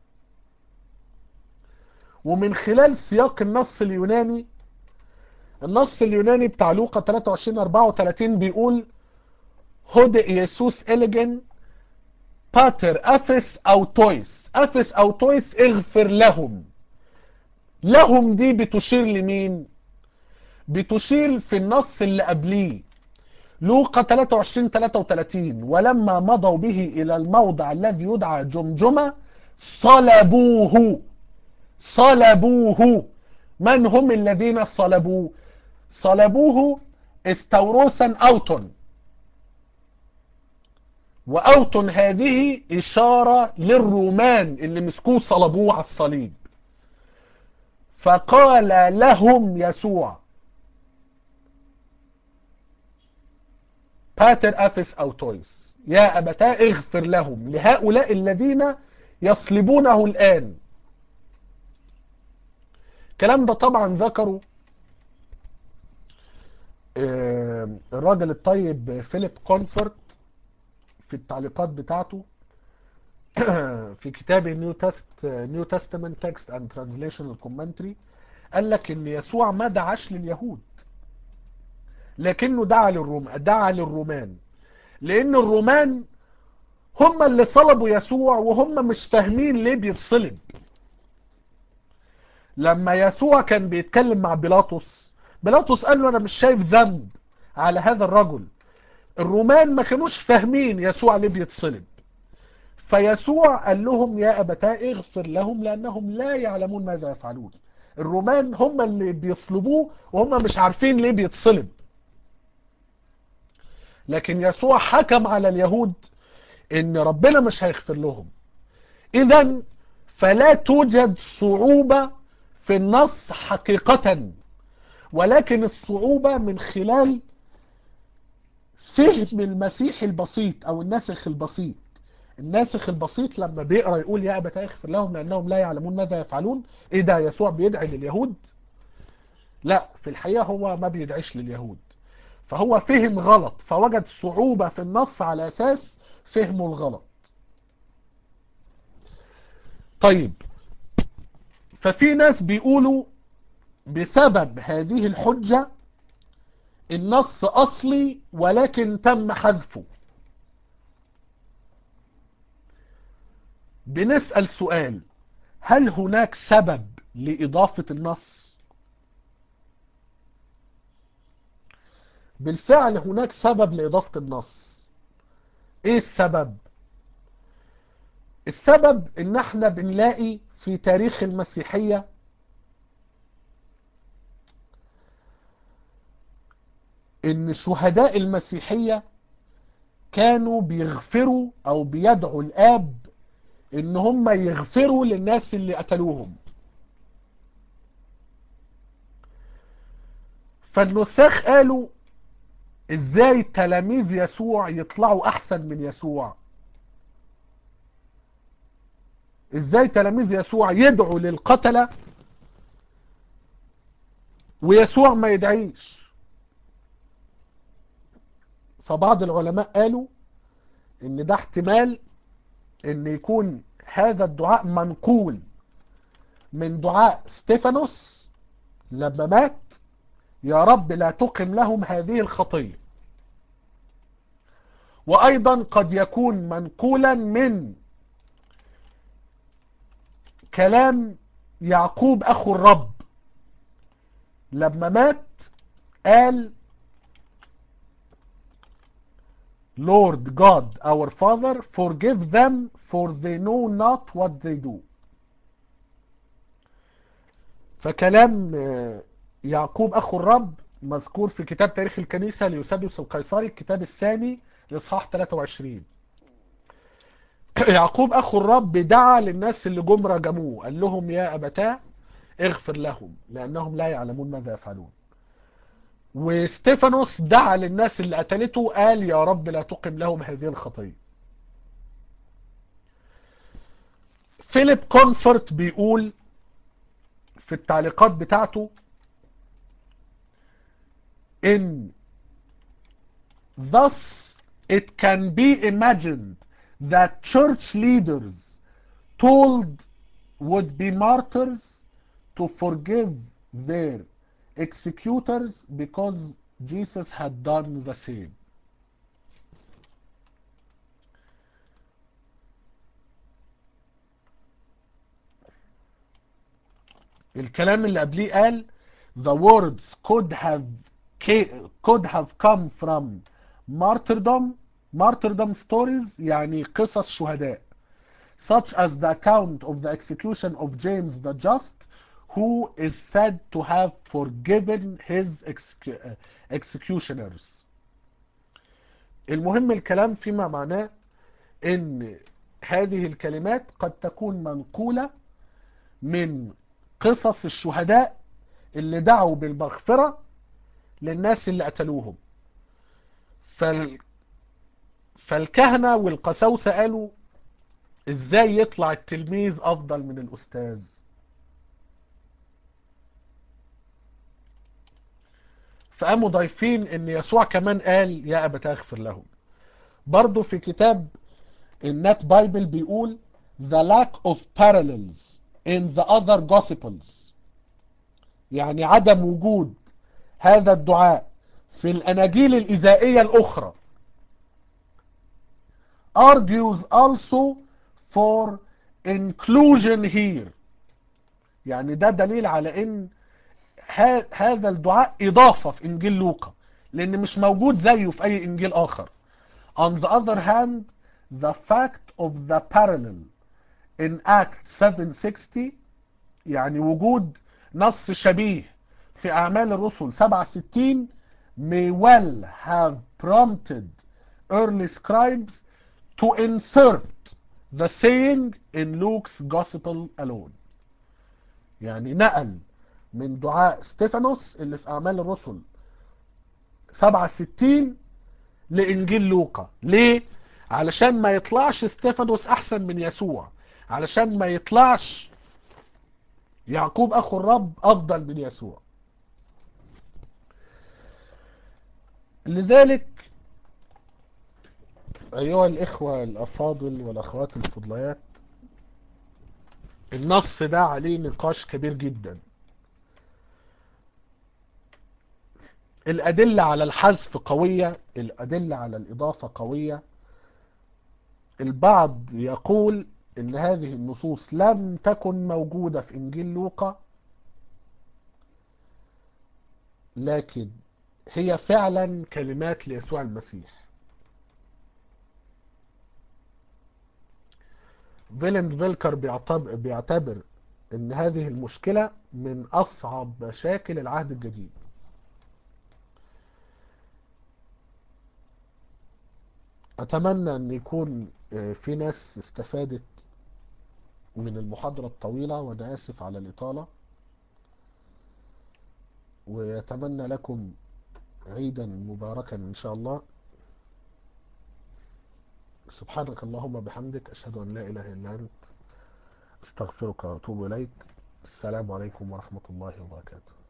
ومن خلال سياق النص اليوناني النص اليوناني بتاع لوقا 23 34 بيقول هدئ يسوس إلجن باتر أفس أو تويس أفس أو تويس اغفر لهم لهم دي بتشير لمين بتشير في النص اللي قبليه لوقا 23 33 ولما مضوا به إلى الموضع الذي يدعى جمجمة صلبوه صلبوه من هم الذين صلبوه صلبوه استوروسا أوتون وأوتون هذه إشارة للرومان اللي مسكوه صلبوه على الصليب فقال لهم يسوع باتر أفس أو تويس يا أبتاه اغفر لهم لهؤلاء الذين يصلبونه الآن الكلام ده طبعا ذكره الراجل الطيب فيليب كونفورت في التعليقات بتاعته في كتاب نيو تست نيو تستمنت تكست اند ترانزليشن كومنتري قال لك ان يسوع ما دعاش لليهود لكنه دعا للروم دعا للرومان لان الرومان هم اللي صلبوا يسوع وهم مش فاهمين ليه بيتصلب لما يسوع كان بيتكلم مع بيلاطس بيلاطس قال له انا مش شايف ذنب على هذا الرجل الرومان ما كانوش فاهمين يسوع ليه بيتصلب فيسوع قال لهم يا أبتاه اغفر لهم لأنهم لا يعلمون ماذا يفعلون الرومان هم اللي بيصلبوه وهم مش عارفين ليه بيتصلب لكن يسوع حكم على اليهود ان ربنا مش هيغفر لهم اذا فلا توجد صعوبة في النص حقيقة ولكن الصعوبة من خلال فهم المسيح البسيط او الناسخ البسيط الناسخ البسيط لما بيقرا يقول يا ابت اغفر لهم لانهم لا يعلمون ماذا يفعلون ايه ده يسوع بيدعي لليهود لا في الحقيقه هو ما بيدعيش لليهود فهو فهم غلط فوجد صعوبه في النص على اساس فهمه الغلط طيب ففي ناس بيقولوا بسبب هذه الحجة النص أصلي ولكن تم حذفه بنسأل سؤال هل هناك سبب لإضافة النص بالفعل هناك سبب لإضافة النص ايه السبب السبب ان احنا بنلاقي في تاريخ المسيحية ان شهداء المسيحية كانوا بيغفروا او بيدعوا الاب ان هم يغفروا للناس اللي قتلوهم فالنساخ قالوا ازاي تلاميذ يسوع يطلعوا احسن من يسوع ازاي تلاميذ يسوع يدعوا للقتلة ويسوع ما يدعيش فبعض العلماء قالوا ان ده احتمال ان يكون هذا الدعاء منقول من دعاء ستيفانوس لما مات يا رب لا تقم لهم هذه الخطية وأيضا قد يكون منقولا من كلام يعقوب أخو الرب لما مات قال Lord God our Father forgive them for they know not what they do فكلام يعقوب أخو الرب مذكور في كتاب تاريخ الكنيسة ليوسابيوس القيصري الكتاب الثاني لإصحاح 23 يعقوب أخو الرب دعا للناس اللي جم رجموه قال لهم يا أبتاه اغفر لهم لأنهم لا يعلمون ماذا يفعلون وستيفانوس دعا للناس اللي قتلته قال يا رب لا تقم لهم هذه الخطية فيليب كونفورت بيقول في التعليقات بتاعته in thus it can be imagined that church leaders told would be martyrs to forgive their executors because Jesus had done the same. الكلام اللي قبليه قال the words could have could have come from martyrdom martyrdom stories يعني قصص شهداء such as the account of the execution of James the Just who is said to have forgiven his executioners المهم الكلام فيما معناه ان هذه الكلمات قد تكون منقولة من قصص الشهداء اللي دعوا بالمغفرة للناس اللي قتلوهم فال... فالكهنة والقساوسة قالوا ازاي يطلع التلميذ افضل من الاستاذ فقاموا ضايفين ان يسوع كمان قال يا ابا تغفر لهم برضو في كتاب النت بايبل بيقول the lack of parallels in the other gospels يعني عدم وجود هذا الدعاء في الأناجيل الإزائية الأخرى argues also for inclusion here يعني ده دليل على ان هذا الدعاء إضافة في إنجيل لوقا لأن مش موجود زيه في أي إنجيل آخر on the other hand the fact of the parallel in Act 760 يعني وجود نص شبيه في أعمال الرسل 67 may well have prompted early scribes to insert the saying in Luke's gospel alone يعني نقل من دعاء ستيفانوس اللي في أعمال الرسل 67 لإنجيل لوقا ليه؟ علشان ما يطلعش ستيفانوس أحسن من يسوع علشان ما يطلعش يعقوب أخو الرب أفضل من يسوع لذلك أيها الإخوة الأفاضل والأخوات الفضليات النص ده عليه نقاش كبير جدا الأدلة على الحذف قوية الأدلة على الإضافة قوية البعض يقول إن هذه النصوص لم تكن موجودة في إنجيل لوقا لكن هي فعلا كلمات ليسوع المسيح فيلند فيلكر بيعتبر, بيعتبر ان هذه المشكلة من اصعب مشاكل العهد الجديد اتمنى ان يكون في ناس استفادت من المحاضرة الطويلة وانا اسف على الاطالة ويتمنى لكم عيدا مباركا ان شاء الله سبحانك اللهم بحمدك اشهد ان لا اله الا انت استغفرك واتوب اليك السلام عليكم ورحمة الله وبركاته